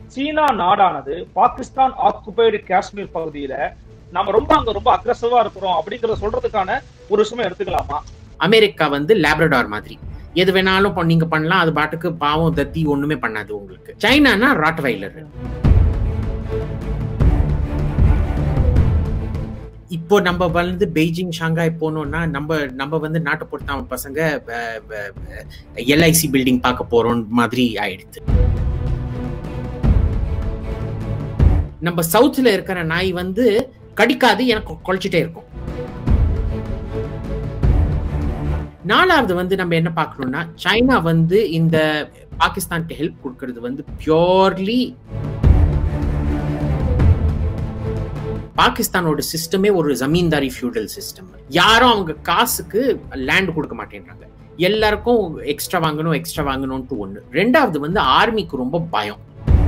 சீனா நாடானது பாகிஸ்தான் ஆக்குபைடு காஷ்மீர் பகுதியில நாம ரொம்ப அங்க ரொம்ப அக்ரஸிவா இருக்கிறோம் அப்படிங்கறத சொல்றதுக்கான ஒரு விஷயமா எடுத்துக்கலாமா அமெரிக்கா வந்து லேப்ரடார் மாதிரி எது வேணாலும் பண்- நீங்க பண்ணலாம் அது பாட்டுக்கு பாவம் தத்தி ஒண்ணுமே பண்ணாது உங்களுக்கு சைனானா ராட்வைலர் இப்போ நம்ம வந்து பெய்ஜிங் ஷாங்காய் போனோம்னா நம்ம நம்ம வந்து நாட்டை பொறுத்த பசங்க எல்ஐசி பில்டிங் பார்க்க போறோம் மாதிரி ஆயிடுது நம்ம சவுத்ல இருக்கிற நாய் வந்து கடிக்காது எனக்கு குலைச்சிட்டே இருக்கும் நாலாவது வந்து நம்ம என்ன பார்க்கணும்னா சைனா வந்து இந்த பாகிஸ்தானுக்கு ஹெல்ப் கொடுக்கறது வந்து பியோர்லி பாகிஸ்தானோட சிஸ்டமே ஒரு ஜமீன்தாரி ஃபியூடல் சிஸ்டம் யாரும் அவங்க காசுக்கு லேண்ட் கொடுக்க மாட்டேன்றாங்க எல்லாருக்கும் எக்ஸ்ட்ரா வாங்கணும் எக்ஸ்ட்ரா வாங்கணும்ட்டு ஒண்ணு ரெண்டாவது வந்து ஆர்மிக்கு ரொம்ப பயம்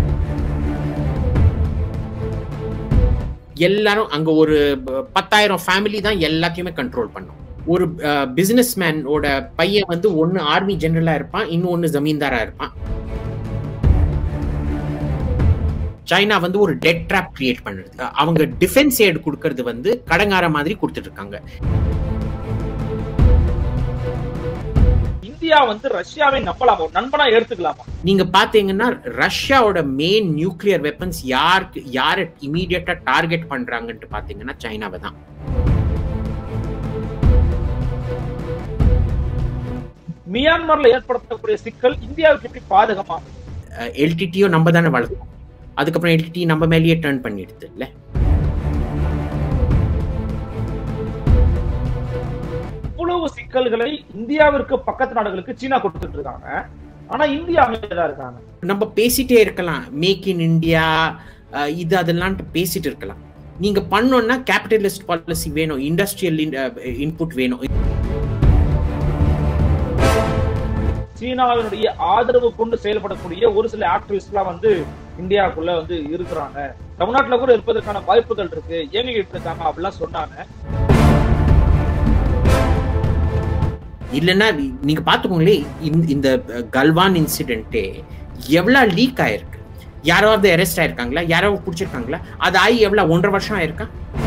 எல்லாரும் அங்க ஒரு ப- பத்தாயிரம் ஃபேமிலி தான் எல்லாத்தையுமே கண்ட்ரோல் பண்ணும் ஒரு பிசினஸ் மேனோட பையன் வந்து ஒன்னு ஆர்மி ஜெனரலா இருப்பான் இன்னொன்னு ஜமீன்தாரா இருப்பான் சைனா வந்து ஒரு டெட் ட்ராப் கிரியேட் பண்ணுறது அவங்க டிஃபென்ஸ் ஏடு கொடுக்கறது வந்து கடங்கார மாதிரி கொடுத்துட்டு இருக்காங்க இந்தியா வந்து ரஷ்யாவை நம்பலாமா ஒரு நண்பனா எடுத்துக்கலாமா நீங்க பாத்தீங்கன்னா ரஷ்யாவோட மெயின் நியூக்ளியர் வெப்பன்ஸ் யாருக்கு யாரை இமீடியட்டா டார்கெட் பண்றாங்கன்ட்டு பாத்தீங்கன்னா சைனாவை தான் மியான்மர்ல ஏற்படுத்தக்கூடிய சிக்கல் இந்தியாவுக்கு எப்படி பாதகமா எல்டிடியோ நம்ம தானே வளர்த்தோம் அதுக்கப்புறம் எல்டிடி நம்ம மேலேயே டர்ன் பண்ணிடுது இல்ல இவ்வளவு சிக்கல்களை இந்தியாவிற்கு பக்கத்து நாடுகளுக்கு சீனா கொடுத்துட்டு இருக்காங்க ஆனா இந்தியா அமைதியா இருக்காங்க நம்ம பேசிட்டே இருக்கலாம் மேக் இன் இந்தியா இது அதெல்லாம் பேசிட்டு இருக்கலாம் நீங்க பண்ணோம்னா கேபிட்டலிஸ்ட் பாலிசி வேணும் இண்டஸ்ட்ரியல் இன்புட் வேணும் சீனாவினுடைய ஆதரவு கொண்டு செயல்படக்கூடிய ஒரு சில ஆக்டிவிஸ்ட்லாம் வந்து இந்தியாவுக்குள்ள வந்து இருக்கிறாங்க தமிழ்நாட்டுல கூட இருப்பதற்கான வாய்ப்புகள் இருக்கு இயங்கிட்டு இருக்காங்க அப்படிலாம் சொன்னாங்க இல்லைன்னா நீங்க பாத்துக்கோங்களே இந்த- இந்த கல்வான் இன்சிடென்ட்டே எவ்வளவு லீக் ஆயிருக்கு யாராவது அரெஸ்ட் ஆயிருக்காங்களா யாராவது பிடிச்சிருக்காங்களா அது ஆகி எவ்வளவு ஒன்றரை வருஷம் ஆயிருக்கா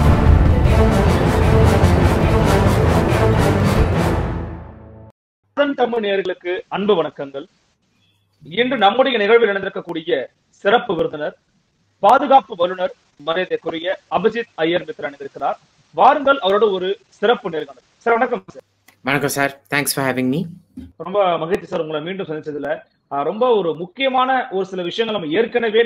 அதன் தமிழ் நேயர்களுக்கு அன்பு வணக்கங்கள் இன்று நம்முடைய நிகழ்வில் நடந்திருக்கக்கூடிய சிறப்பு விருந்தினர் பாதுகாப்பு வல்லுநர் மரியாதைக்குரிய அபிஜித் ஐயர் மித்ரா இருக்கிறார் வாருங்கள் அவரோட ஒரு சிறப்பு நேர்காணல் சார் வணக்கம் சார் வணக்கம் sir thanks for having me ரொம்ப மகிழ்ச்சி சார் உங்களை மீண்டும் சந்திச்சதுல ஆஹ் ரொம்ப ஒரு முக்கியமான ஒரு சில விஷயங்கள் நம்ம ஏற்கனவே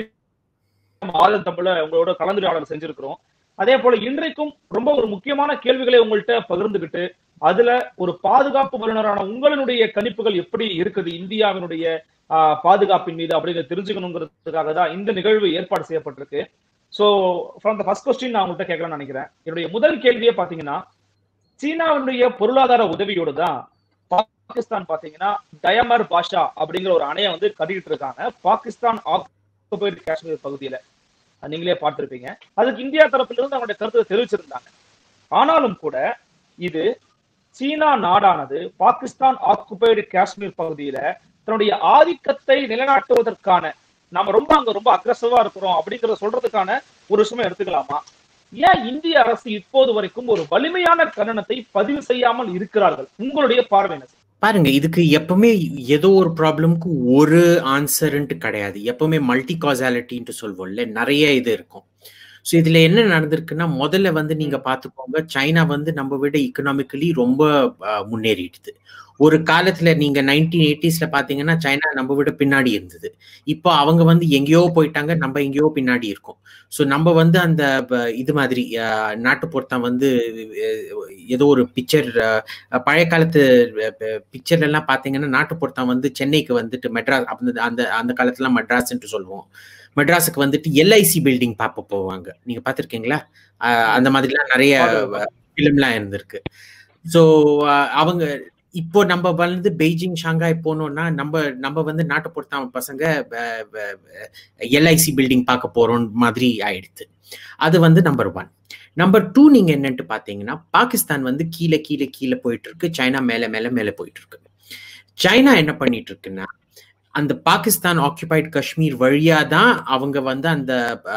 நம்ம ஆதன் தமிழ உங்களோட கலந்துரையாடல் செஞ்சிருக்கிறோம் அதே போல இன்றைக்கும் ரொம்ப ஒரு முக்கியமான கேள்விகளை உங்கள்கிட்ட பகிர்ந்துகிட்டு அதுல ஒரு பாதுகாப்பு வல்லுநரான உங்களுடைய கணிப்புகள் எப்படி இருக்குது இந்தியாவினுடைய ஆஹ், பாதுகாப்பின் மீது அப்படிங்கிறத தெரிஞ்சுக்கணுங்கிறதுக்காக தான் இந்த நிகழ்வு ஏற்பாடு செய்யப்பட்டிருக்கு so from the first question நான் உங்கள்கிட்ட கேட்கலாம்னு நினைக்கிறேன் என்னுடைய முதல் கேள்வியே பாத்தீங்கன்னா சீனாவினுடைய பொருளாதார உதவியோடு தான் பாகிஸ்தான் பாத்தீங்கன்னா டயமர் பாஷா அப்படிங்கிற ஒரு அணையை வந்து கட்டிட்டு இருக்காங்க பாகிஸ்தான் ஆக்குபைடு காஷ்மீர் பகுதியில அது நீங்களே பார்த்திருப்பீங்க அதுக்கு இந்தியா தரப்புல இருந்து அவங்களுடைய கருத்தை தெரிவிச்சிருந்தாங்க ஆனாலும் கூட இது சீனா நாடானது பாகிஸ்தான் ஆக்குபைடு காஷ்மீர் பகுதியில தன்னுடைய ஆதிக்கத்தை நிலைநாட்டுவதற்கான நாம ரொம்ப அங்க ரொம்ப அக்ரஸிவா இருக்கிறோம் அப்படிங்கறத சொல்றதுக்கான ஒரு விஷயமா எடுத்துக்கலாமா ஏன் இந்திய அரசு இப்போது வரைக்கும் ஒரு வலிமையான கண்டனத்தை பதிவு செய்யாமல் இருக்கிறார்கள் உங்களுடைய பார்வை என்ன சார்? பாருங்க இதுக்கு எப்பவுமே ஏதோ ஒரு ப்ராப்ளம்க்கு ஒரு ஆன்சர்ன்ட்டு கிடையாது எப்பவுமே மல்டி காசாலிட்டின்ட்டு சொல்வோம்ல நிறைய இது இருக்கும் ஸோ இதுல என்ன நடந்திருக்குன்னா முதல்ல வந்து நீங்க பார்த்துக்கோங்க சைனா வந்து நம்ம விட இக்கனாமிக்கலி ரொம்ப அஹ், முன்னேறிடுது ஒரு காலத்துல நீங்க நைன்டீன் எயிட்டிஸ்ல பாத்தீங்கன்னா சைனா நம்ம விட பின்னாடி இருந்தது இப்போ அவங்க வந்து எங்கேயோ போயிட்டாங்க நம்ம எங்கேயோ பின்னாடி இருக்கோம் ஸோ நம்ம வந்து அந்த ப- இது மாதிரி அஹ், நாட்டுப்புறத்தான் வந்து அஹ், ஏதோ ஒரு பிக்சர் பழைய காலத்து பிக்சர்ல எல்லாம் பாத்தீங்கன்னா நாட்டுப்புறத்தான் வந்து சென்னைக்கு வந்துட்டு மெட்ராஸ் அந்த அந்த அந்த காலத்துல மெட்ராஸ்ன்ட்டு சொல்லுவோம் மெட்ராஸுக்கு வந்துட்டு எல்ஐசி பில்டிங் பார்ப்ப போவாங்க நீங்க பாத்திருக்கீங்களா அஹ் அந்த மாதிரிலாம் நிறைய ஃபிலிம்லாம் இருந்திருக்கு ஸோ அவங்க இப்போ நம்ம வந்து பெய்ஜிங் ஷாங்காய் போனோம்னா நம்ம நம்ம வந்து நாட்டை பொறுத்த பசங்க எல்ஐசி பில்டிங் பார்க்க போறோம் மாதிரி ஆயிடுது அது வந்து நம்பர் ஒன் நம்பர் டூ நீங்க என்னன்ட்டு பாத்தீங்கன்னா பாகிஸ்தான் வந்து கீழே கீழே கீழே போயிட்டு இருக்கு சைனா மேல மேல மேல போயிட்டு இருக்கு சைனா என்ன பண்ணிட்டு இருக்குன்னா அந்த பாகிஸ்தான் ஆக்குபைட் காஷ்மீர் வழியா தான் அவங்க வந்து அந்த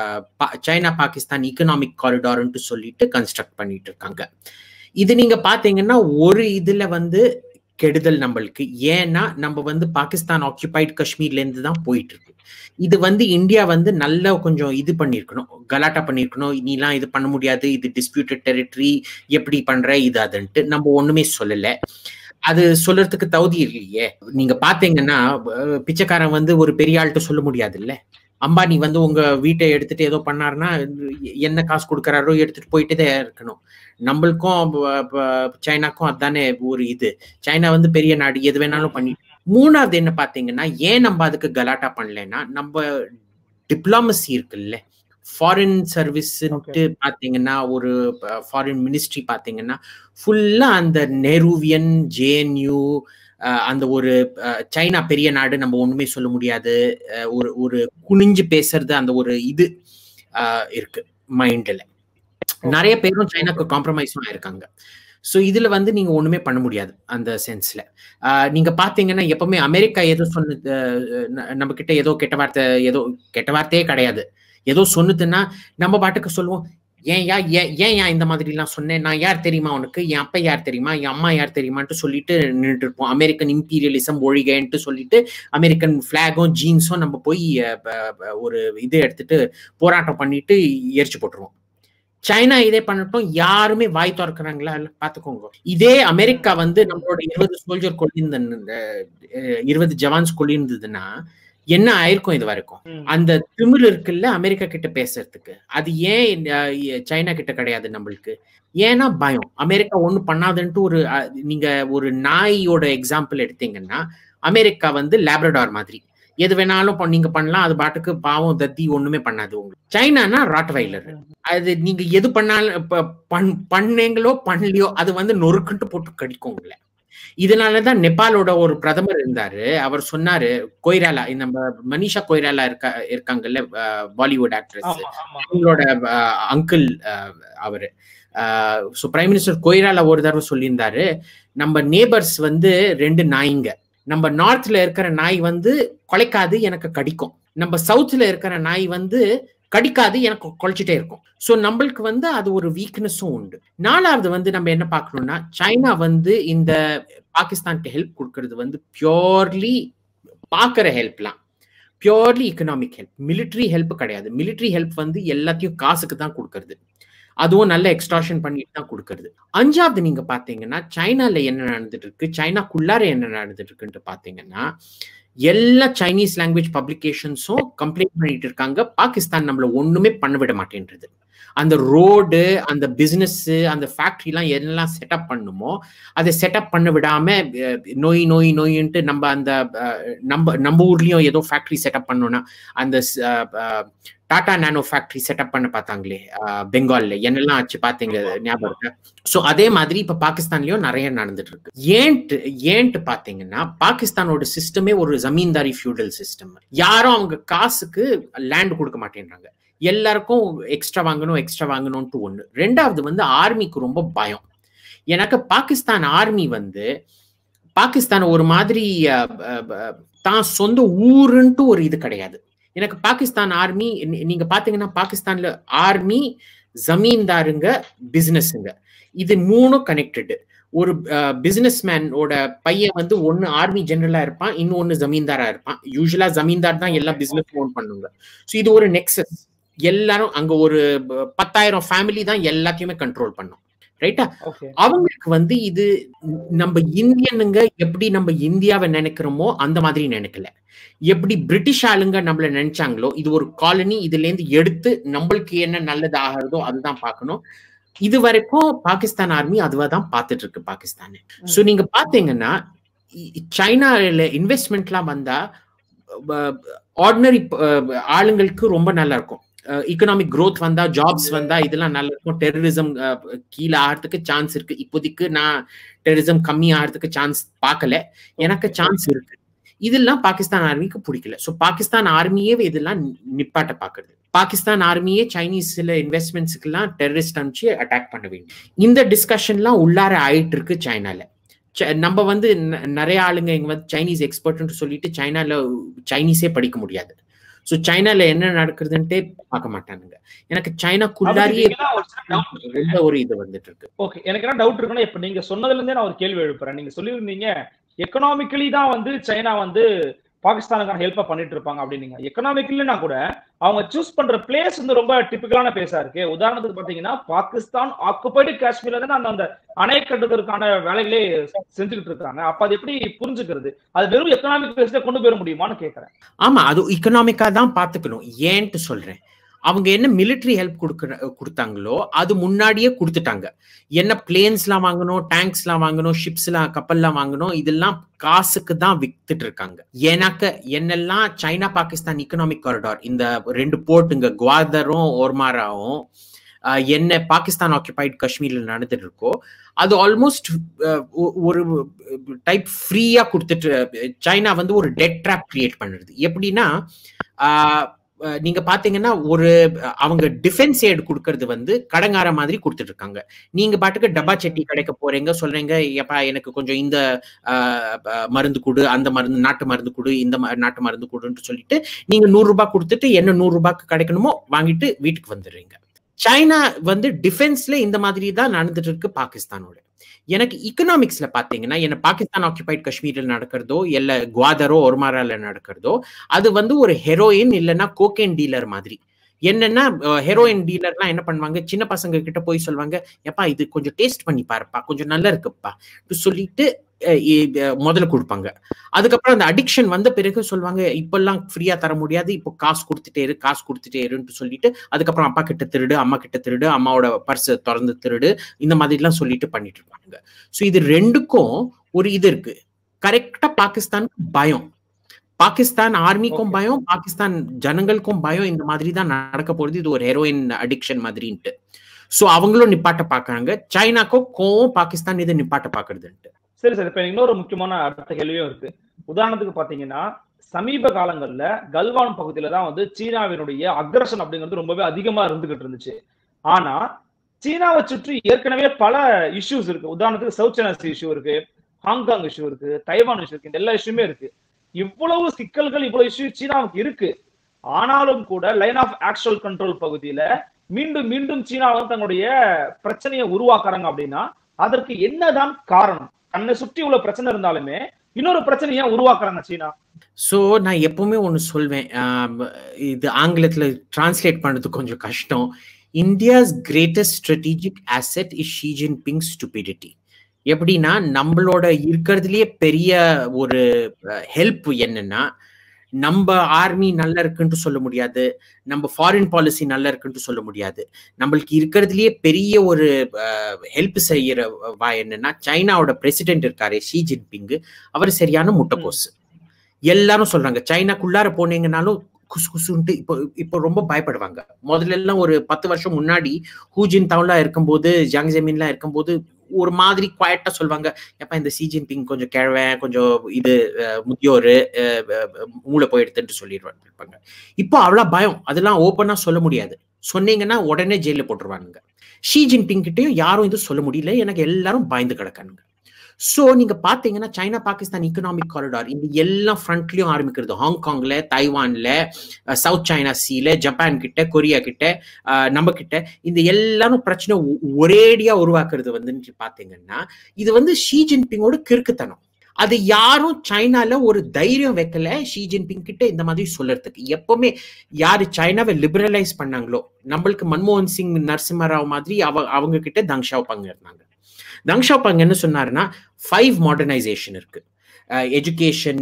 சைனா பாகிஸ்தான் இக்கனாமிக் காரிடார்ன்ட்டு சொல்லிட்டு கன்ஸ்ட்ரக்ட் பண்ணிட்டு இருக்காங்க இது நீங்க பாத்தீங்கன்னா ஒரு இதுல வந்து கெடுதல் நம்மளுக்கு ஏன்னா நம்ம வந்து பாகிஸ்தான் ஆக்குபைட் காஷ்மீர்ல இருந்து தான் போயிட்டு இருக்கு இது வந்து இந்தியா வந்து நல்லா கொஞ்சம் இது பண்ணிருக்கணும் கலாட்டா பண்ணிருக்கணும் நீலாம் இது பண்ண முடியாது இது டிஸ்பியூட்டட் டெரிட்டரி எப்படி பண்ற இது அதுன்ட்டு நம்ம ஒண்ணுமே சொல்லல அது சொல்றதுக்கு தகுதி இல்லையே நீங்க பாத்தீங்கன்னா பிச்சைக்காரன் வந்து ஒரு பெரிய ஆள்கிட்ட சொல்ல முடியாது இல்ல அம்பானி வந்து உங்க வீட்டை எடுத்துட்டு ஏதோ பண்ணாருன்னா என்ன காசு கொடுக்குறாரோ எடுத்துட்டு போயிட்டு தான் இருக்கணும் நம்மளுக்கும் சைனாக்கும் அதானே ஒரு இது சைனா வந்து பெரிய நாடு எது வேணாலும் பண்ணி மூணாவது என்ன பாத்தீங்கன்னா ஏன் நம்ம அதுக்கு கலாட்டா பண்ணலன்னா நம்ம டிப்ளாமசி இருக்குல்ல ஃபாரின் சர்வீஸ்ன்ட்டு பாத்தீங்கன்னா ஒரு ஃபாரின் மினிஸ்ட்ரி பாத்தீங்கன்னா ஃபுல்லா அந்த நெருவியன் ஜேஎன்யூ அந்த ஒரு சைனா பெரிய நாடு நம்ம ஒண்ணுமே சொல்ல முடியாது ஒரு ஒரு குனிஞ்சு பேசுறது அந்த ஒரு இது இருக்கு மைண்ட்ல நிறைய பேரும் சைனாக்கு காம்ப்ரமைஸும் ஆயிருக்காங்க ஸோ இதுல வந்து நீங்க ஒண்ணுமே பண்ண முடியாது அந்த சென்ஸ்ல நீங்க பாத்தீங்கன்னா எப்பவுமே அமெரிக்கா ஏதோ சொன்னது நம்ம கிட்ட ஏதோ கெட்ட வார்த்தை ஏதோ கெட்ட வார்த்தையே கிடையாது ஏதோ சொன்னதுன்னா நம்ம பாட்டுக்கு சொல்லுவோம் ஏன் யா ஏன் ஏன் இந்த மாதிரிலாம் சொன்னேன் நான் யார் தெரியுமா உனக்கு என் அப்பா யார் தெரியுமா என் அம்மா யார் தெரியுமான்ட்டு சொல்லிட்டு நின்றுட்டு இருப்போம் அமெரிக்கன் இம்பீரியலிசம் ஒழிகன்ட்டு சொல்லிட்டு அமெரிக்கன் ஃபிளாகும் ஜீன்ஸும் நம்ம போய் ஒரு இது எடுத்துட்டு போராட்டம் பண்ணிட்டு எரிச்சு போட்டுருவோம் சைனா இதே பண்ணட்டும் யாருமே வாய் திறக்கிறாங்களா பாத்துக்கோங்க இதே அமெரிக்கா வந்து நம்மளோட இருபது சோல்ஜர் கொள்ளிருந்த இருபது ஜவான்ஸ் கொள்ளிருந்ததுன்னா என்ன ஆயிருக்கும் இது வரைக்கும் அந்த திமிர் இருக்குல்ல அமெரிக்கா கிட்ட பேசுறதுக்கு அது ஏன் சைனா கிட்ட கிடையாது நம்மளுக்கு ஏன்னா பயம் அமெரிக்கா ஒண்ணு பண்ணாதுன்ட்டு ஒரு நீங்க ஒரு நாயோட எக்ஸாம்பிள் எடுத்தீங்கன்னா அமெரிக்கா வந்து லேப்ரடார் மாதிரி எது வேணாலும் நீங்க பண்ணலாம் அது பாட்டுக்கு பாவம் தத்தி ஒண்ணுமே பண்ணாது உங்களுக்கு சைனானா ராட்வைலர் அது நீங்க எது பண்ணாலும் பண்ணீங்களோ பண்ணலையோ அது வந்து நொறுக்குன்ட்டு போட்டு கடிக்கும் உங்களை இதனாலதான் நேபாளோட ஒரு பிரதமர் இருந்தாரு அவர் சொன்னாரு கொய்ராலா நம்ம மனிஷா கொய்ராலா இருக்கா இருக்காங்கல்ல பாலிவுட் ஆக்ட்ரஸ் அவங்களோட அங்கிள் அவரு ஸோ பிரைம் மினிஸ்டர் கொய்ராலா ஒரு தடவை சொல்லியிருந்தாரு நம்ம நேபர்ஸ் வந்து ரெண்டு நாய்ங்க நம்ம நார்த்ல இருக்கிற நாய் வந்து கொலைக்காது எனக்கு கடிக்கும் நம்ம சவுத்ல இருக்கிற நாய் வந்து கடிக்காது எனக்கு குலைச்சிட்டே இருக்கும் ஸோ நம்மளுக்கு வந்து அது ஒரு வீக்னஸும் உண்டு நாலாவது வந்து நம்ம என்ன பார்க்கணும்னா சைனா வந்து இந்த பாகிஸ்தானுக்கு ஹெல்ப் கொடுக்கறது வந்து பியோர்லி பார்க்குற ஹெல்ப்லாம் purely economic help military help கிடையாது மிலிட்ரி ஹெல்ப் வந்து எல்லாத்தையும் காசுக்கு தான் கொடுக்கறது அதுவும் நல்ல எக்ஸ்ட்ராஷன் பண்ணிட்டு தான் கொடுக்கறது அஞ்சாவது நீங்க பாத்தீங்கன்னா சைனால என்ன நடந்துட்டு இருக்கு சைனாக்குள்ளார என்ன நடந்துட்டு இருக்குன்ட்டு பாத்தீங்கன்னா எல்லா சைனீஸ் லாங்குவேஜ் பப்ளிகேஷன்ஸும் கம்ப்ளைண்ட் பண்ணிட்டு இருக்காங்க பாகிஸ்தான் நம்மள ஒண்ணுமே பண்ண விட மாட்டேன்றது அந்த ரோடு அந்த பிசினஸ் அந்த ஃபேக்டரி எல்லாம் என்னெல்லாம் செட்டப் பண்ணுமோ அதை செட்டப் பண்ண விடாம நோய் நோய் நோயின்ட்டு நம்ம அந்த நம்ம நம்ம ஊர்லயும் ஏதோ ஃபேக்டரி செட்டப் பண்ணோம்னா அந்த டாடா நானோ ஃபேக்டரி செட்டப் பண்ண பார்த்தாங்களே பெங்கால்ல என்னெல்லாம் ஆச்சு பார்த்தீங்க ஞாபகம் இருக்கு ஸோ அதே மாதிரி இப்ப பாகிஸ்தான்லயும் நிறைய நடந்துட்டு இருக்கு ஏன்ட்டு ஏன்ட்டு பாத்தீங்கன்னா பாகிஸ்தானோட சிஸ்டமே ஒரு ஜமீன்தாரி ஃபியூடல் சிஸ்டம் யாரும் அவங்க காசுக்கு லேண்ட் கொடுக்க மாட்டேன்றாங்க எல்லாருக்கும் எக்ஸ்ட்ரா வாங்கணும் எக்ஸ்ட்ரா வாங்கணும்ட்டு ஒண்ணு ரெண்டாவது வந்து ஆர்மிக்கு ரொம்ப பயம் எனக்கு பாகிஸ்தான் ஆர்மி வந்து பாகிஸ்தான் ஒரு மாதிரி தான் சொந்த ஊருன்ட்டு ஒரு இது கிடையாது எனக்கு பாகிஸ்தான் ஆர்மி நீங்க பாத்தீங்கன்னா பாகிஸ்தான்ல ஆர்மி ஜமீன்தாருங்க பிசினஸ்ங்க இது மூணும் கனெக்டடு ஒரு பிசினஸ் மேனோட பையன் வந்து ஒன்னு ஆர்மி ஜெனரலா இருப்பான் இன்னொன்னு ஜமீன்தாரா இருப்பான் யூஸ்வலா ஜமீன்தார் தான் எல்லா பிசினஸ் ஓன் பண்ணுங்க ஸோ இது ஒரு நெக்ஸஸ் எல்லாரும் அங்க ஒரு பத்தாயிரம் ஃபேமிலி தான் எல்லாத்தையுமே கண்ட்ரோல் பண்ணும் ரைட்டா அவங்களுக்கு வந்து இது நம்ம இந்தியனுங்க எப்படி நம்ம இந்தியாவை நினைக்கிறோமோ அந்த மாதிரி நினைக்கல எப்படி பிரிட்டிஷ் ஆளுங்க நம்மள நினைச்சாங்களோ இது ஒரு காலனி இதுல இருந்து எடுத்து நம்மளுக்கு என்ன நல்லது ஆகிறதோ அதுதான் பார்க்கணும் இது வரைக்கும் பாகிஸ்தான் ஆர்மி அதுவா தான் பார்த்துட்டு இருக்கு பாகிஸ்தான் சோ நீங்க பாத்தீங்கன்னா சைனால இன்வெஸ்ட்மெண்ட்லாம் வந்தா ஆர்டினரி ஆளுங்களுக்கு ரொம்ப நல்லா இருக்கும் இக்கனாமிக் க்ரோத் வந்தா ஜாப்ஸ் வந்தா இதெல்லாம் நல்லா இருக்கும் டெரரிசம் கீழே ஆகிறதுக்கு சான்ஸ் இருக்கு இப்போதைக்கு நான் டெரரிசம் கம்மி ஆகிறதுக்கு சான்ஸ் பார்க்கல எனக்கு சான்ஸ் இருக்கு இதெல்லாம் பாகிஸ்தான் ஆர்மிக்கு பிடிக்கல ஸோ பாகிஸ்தான் ஆர்மியே இதெல்லாம் நிப்பாட்ட பாக்குறது பாகிஸ்தான் ஆர்மியே சைனீஸ்ல இன்வெஸ்ட்மெண்ட்ஸுக்கெல்லாம் டெரரிஸ்ட் அனுப்பிச்சு அட்டாக் பண்ண வேண்டும் இந்த டிஸ்கஷன்லாம் உள்ளார ஆயிட்டு இருக்கு சைனால ச- நம்ம வந்து ந- நிறைய ஆளுங்க இங்க வந்து சைனீஸ் எக்ஸ்பர்ட்னு சொல்லிட்டு சைனால சைனீஸே படிக்க முடியாது ஸோ சைனால என்ன நடக்குதுன்ட்டே பார்க்க மாட்டானுங்க எனக்கு சைனாக்குள்ளாரியே ரொம்ப ஒரு இது வந்துட்டு இருக்கு ஓகே எனக்கு என்ன டவுட் இருக்குன்னா இப்ப நீங்க சொன்னதுல இருந்தே நான் ஒரு கேள்வி எழுப்புறேன் நீங்க சொல்லியிருந்தீங்க எக்கனாமிக்கலி தான் வந்து சைனா வந்து பாகிஸ்தானுக்கான ஹெல்ப்பா பண்ணிட்டு இருப்பாங்க அப்படின்னீங்க எக்கனாமிக்கலினா கூட அவங்க சூஸ் பண்ற பிளேஸ் வந்து ரொம்ப டிபிக்கலான பிளேஸா இருக்கு உதாரணத்துக்கு பாத்தீங்கன்னா பாகிஸ்தான் ஆக்குபைடு காஷ்மீர்ல இருந்து அந்த அந்த அணை கட்டுறதுக்கான வேலைகளே செஞ்சுக்கிட்டு இருக்காங்க அப்ப அது எப்படி புரிஞ்சுக்கிறது அது வெறும் எக்கனாமிக் பிளேஸ்ல கொண்டு போயிட முடியுமான்னு கேக்குறேன் ஆமா அது இக்கனாமிக்கா தான் பாத்துக்கணும் ஏன்ட்டு சொல்றேன் அவங்க என்ன மிலிட்டரி ஹெல்ப் கொடுக்குற கொடுத்தாங்களோ அது முன்னாடியே கொடுத்துட்டாங்க என்ன பிளேன்ஸ்லாம் வாங்கணும் டேங்க்ஸ்லாம் வாங்கணும் ஷிப்ஸ்லாம் கப்பல்லாம் வாங்கணும் இதெல்லாம் காசுக்கு தான் வித்துட்டு இருக்காங்க ஏன்னாக்க என்னெல்லாம் சைனா பாகிஸ்தான் இக்கனாமிக் காரிடார் இந்த ரெண்டு போர்ட்டுங்க குவாதரும் ஓர்மாராவும் ஆஹ், என்ன பாகிஸ்தான் ஆக்கியபைட் காஷ்மீர்ல நடந்துட்டு இருக்கோ அது ஆல்மோஸ்ட் ஒரு டைப் ஃப்ரீயா கொடுத்துட்டு சைனா வந்து ஒரு டெட் ட்ராப் கிரியேட் பண்ணுறது எப்படின்னா ஆஹ், அஹ், நீங்க பாத்தீங்கன்னா ஒரு அஹ், அவங்க டிஃபென்ஸ் ஏடு கொடுக்கறது வந்து கடங்கார மாதிரி கொடுத்துட்டு இருக்காங்க நீங்க பாட்டுக்கு டப்பா சட்டி கடைக்க போறீங்க சொல்றீங்க எப்பா எனக்கு கொஞ்சம் இந்த ஆஹ், அஹ், மருந்து கொடு அந்த மருந்து நாட்டு மருந்து கொடு இந்த ம- நாட்டு மருந்து கொடுன்னு சொல்லிட்டு நீங்க நூறு ரூபாய் கொடுத்துட்டு என்ன நூறு ரூபாய்க்கு கிடைக்கணுமோ வாங்கிட்டு வீட்டுக்கு வந்துடுறீங்க சைனா வந்து டிஃபென்ஸ்ல இந்த மாதிரி தான் நடந்துட்டு இருக்கு பாகிஸ்தானோட எனக்கு இக்கனாமிக்ஸ்ல பாத்தீங்கன்னா என்ன பாகிஸ்தான் ஆக்கியபைட் காஷ்மீர்ல நடக்கிறதோ இல்ல குவாதரோ ஒர்மாரால நடக்கிறதோ அது வந்து ஒரு ஹெரோயின் இல்லைன்னா கோகேன் டீலர் மாதிரி என்னன்னா ஹெரோயின் டீலர்லாம் என்ன பண்ணுவாங்க சின்ன பசங்க கிட்ட போய் சொல்லுவாங்க எப்பா இது கொஞ்சம் டேஸ்ட் பண்ணி பாருப்பா கொஞ்சம் நல்லா இருக்குப்பா சொல்லிட்டு அஹ், இ- அஹ், முதல்ல கொடுப்பாங்க அதுக்கப்புறம் அந்த அடிக்ஷன் வந்த பிறகு சொல்லுவாங்க இப்பெல்லாம் ஃப்ரீயா தர முடியாது இப்போ காசு கொடுத்துட்டே இரு காசு கொடுத்துட்டே இருன்னு சொல்லிட்டு அதுக்கப்புறம் அப்பா கிட்ட திருடு அம்மா கிட்ட திருடு அம்மாவோட பர்ஸ் திறந்து திருடு இந்த மாதிரிலாம் சொல்லிட்டு பண்ணிட்டு இருப்பாங்க ஸோ இது ரெண்டுக்கும் ஒரு இது இருக்கு கரெக்டா பாகிஸ்தானுக்கு பயம் பாகிஸ்தான் ஆர்மிக்கும் Okay. பயம் பாகிஸ்தான் ஜனங்களுக்கும் பயம் இந்த மாதிரி தான் நடக்க போறது இது ஒரு ஹெரோயின் அடிக்ஷன் மாதிரின்ட்டு ஸோ அவங்களும் நிப்பாட்ட பாக்குறாங்க சைனாக்கும் கோவம் பாகிஸ்தான் இதை நிப்பாட்ட பாக்குறதுன்ட்டு சரி சார் இப்ப இன்னொரு முக்கியமான அடுத்த கேள்வியும் இருக்கு உதாரணத்துக்கு பாத்தீங்கன்னா சமீப காலங்கள்ல கல்வான் பகுதியில தான் வந்து சீனாவினுடைய அக்ரஷன் அப்படிங்கிறது ரொம்பவே அதிகமா இருந்துகிட்டு இருந்துச்சு ஆனா சீனாவை சுற்றி ஏற்கனவே பல இஷ்யூஸ் இருக்கு உதாரணத்துக்கு சவுத் சைனா இஷ்யூ இருக்கு ஹாங்காங் இஷ்யூ இருக்கு தைவான் இஷ்யூ இருக்கு இந்த எல்லா இஷ்யூமே இருக்கு இவ்வளவு சிக்கல்கள் இவ்வளவு இஷ்யூ சீனாவுக்கு இருக்கு ஆனாலும் கூட லைன் ஆஃப் ஆக்சுவல் கண்ட்ரோல் பகுதியில மீண்டும் மீண்டும் சீனா வந்து தங்களுடைய பிரச்சனையை உருவாக்குறாங்க அப்படின்னா அதற்கு என்னதான் காரணம் தன்னை சுற்றி உள்ள பிரச்சனை இருந்தாலுமே இன்னொரு பிரச்சனையை ஏன் உருவாக்குறாங்க சீனா ஸோ நான் எப்பவுமே ஒன்று சொல்வேன் ஆம், இது ஆங்கிலத்தில் டிரான்ஸ்லேட் பண்ணுறது கொஞ்சம் கஷ்டம் India's greatest strategic asset is Xi Jinping stupidity எப்படின்னா நம்மளோட இருக்கிறதுலயே பெரிய ஒரு ஹெல்ப் என்னன்னா நம்ம ஆர்மி நல்லா இருக்குன்ட்டு சொல்ல முடியாது நம்ம ஃபாரின் பாலிசி நல்லா இருக்குன்ட்டு சொல்ல முடியாது நம்மளுக்கு இருக்கிறதுலயே பெரிய ஒரு ஹெல்ப் செய்யற வா என்னன்னா சைனாவோட பிரசிடென்ட் இருக்காரு ஷீ ஜின்பிங் அவர் சரியான முட்டைக்கோசு எல்லாரும் சொல்றாங்க சைனாக்குள்ளார போனீங்கனாலும் குசு குசுன்ட்டு இப்போ இப்போ ரொம்ப பயப்படுவாங்க முதல்ல எல்லாம் ஒரு பத்து வருஷம் முன்னாடி ஹூஜின் தவுலா இருக்கும்போது ஜாங் ஜெமீன்லாம் இருக்கும்போது ஒரு மாதிரி குவாய்ட்டா சொல்லுவாங்க எப்ப இந்த சி ஜின்பிங் கொஞ்சம் கிழவன் கொஞ்சம் இது அஹ், முதியோரு அஹ், அஹ், மூளை போயிடுதுன்ட்டு சொல்லிடுவாங்க இருப்பாங்க இப்போ அவ்வளோ பயம் அதெல்லாம் ஓப்பனா சொல்ல முடியாது சொன்னீங்கன்னா உடனே ஜெயில போட்டுருவானுங்க ஷி ஜின்பிங் கிட்டயும் யாரும் இது சொல்ல முடியல எனக்கு எல்லாரும் பயந்து கிடக்கானுங்க சோ நீங்க பாத்தீங்கன்னா சைனா பாகிஸ்தான் இக்கனாமிக் காரிடார் இந்த எல்லா ஃப்ரண்ட்லயும் ஆரம்பிக்கிறது ஹாங்காங்ல தைவான்ல அஹ், சவுத் சைனா சீல ஜப்பான் கிட்ட கொரியா கிட்ட அஹ், நம்ம கிட்ட இந்த எல்லாரும் பிரச்சனை ஒ- ஒரேடியா உருவாக்குறது வந்து பாத்தீங்கன்னா இது வந்து ஷி ஜின்பிங்கோட கிறுக்குத்தனம் அது யாரும் சைனால ஒரு தைரியம் வைக்கல ஷி ஜின்பிங் கிட்ட இந்த மாதிரி சொல்றதுக்கு எப்பவுமே யாரு சைனாவை லிபரலைஸ் பண்ணாங்களோ நம்மளுக்கு மன்மோகன் சிங் நரசிம்மராவ் மாதிரி அவ அவங்க கிட்ட தங் ஷாவ்பாங் இருந்தாங்க தங் ஷாவ்பாங் என்ன சொன்னாருன்னா ஃபைவ் மாடர்னைசேஷன் இருக்கு எஜுகேஷன்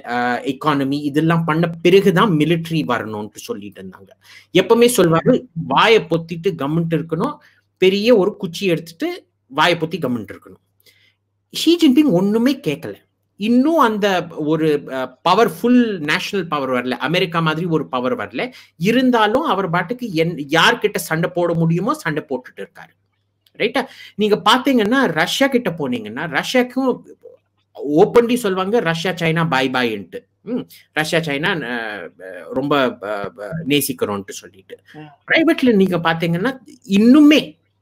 எக்கானமி இதெல்லாம் பண்ண பிறகுதான் மிலிட்ரி வரணும்னு சொல்லிட்டு இருந்தாங்க எப்பவுமே சொல்வாரு வாயை பொத்திட்டு கம்மெண்ட் இருக்கணும் பெரிய ஒரு குச்சி எடுத்துட்டு வாயை பொத்தி கம்மெண்ட் இருக்கணும் ஷி ஜின்பிங் ஒண்ணுமே கேட்கல இன்னும் அந்த ஒரு பவர்ஃபுல் நேஷனல் பவர் வரல அமெரிக்கா மாதிரி ஒரு பவர் வரல இருந்தாலும் அவர் பாட்டுக்கு என் யார்கிட்ட சண்டை போட முடியுமோ சண்டை போட்டுட்டு இருக்காரு ரைட்டா நீங்க பாத்தீங்கன்னா ரஷ்யா கிட்ட போனீங்கன்னா ரஷ்யாக்கும் ஓப்பன்லி சொல்லுவாங்க ரஷ்யா சைனா பாய் பாய்ன்ட்டு ம் ரஷ்யா சைனா அஹ், அஹ், ரொம்ப அஹ், அஹ், நேசிக்கிறோம்ட்டு சொல்லிட்டு ம். பிரைவேட்ல நீங்க பாத்தீங்கன்னா இன்னுமே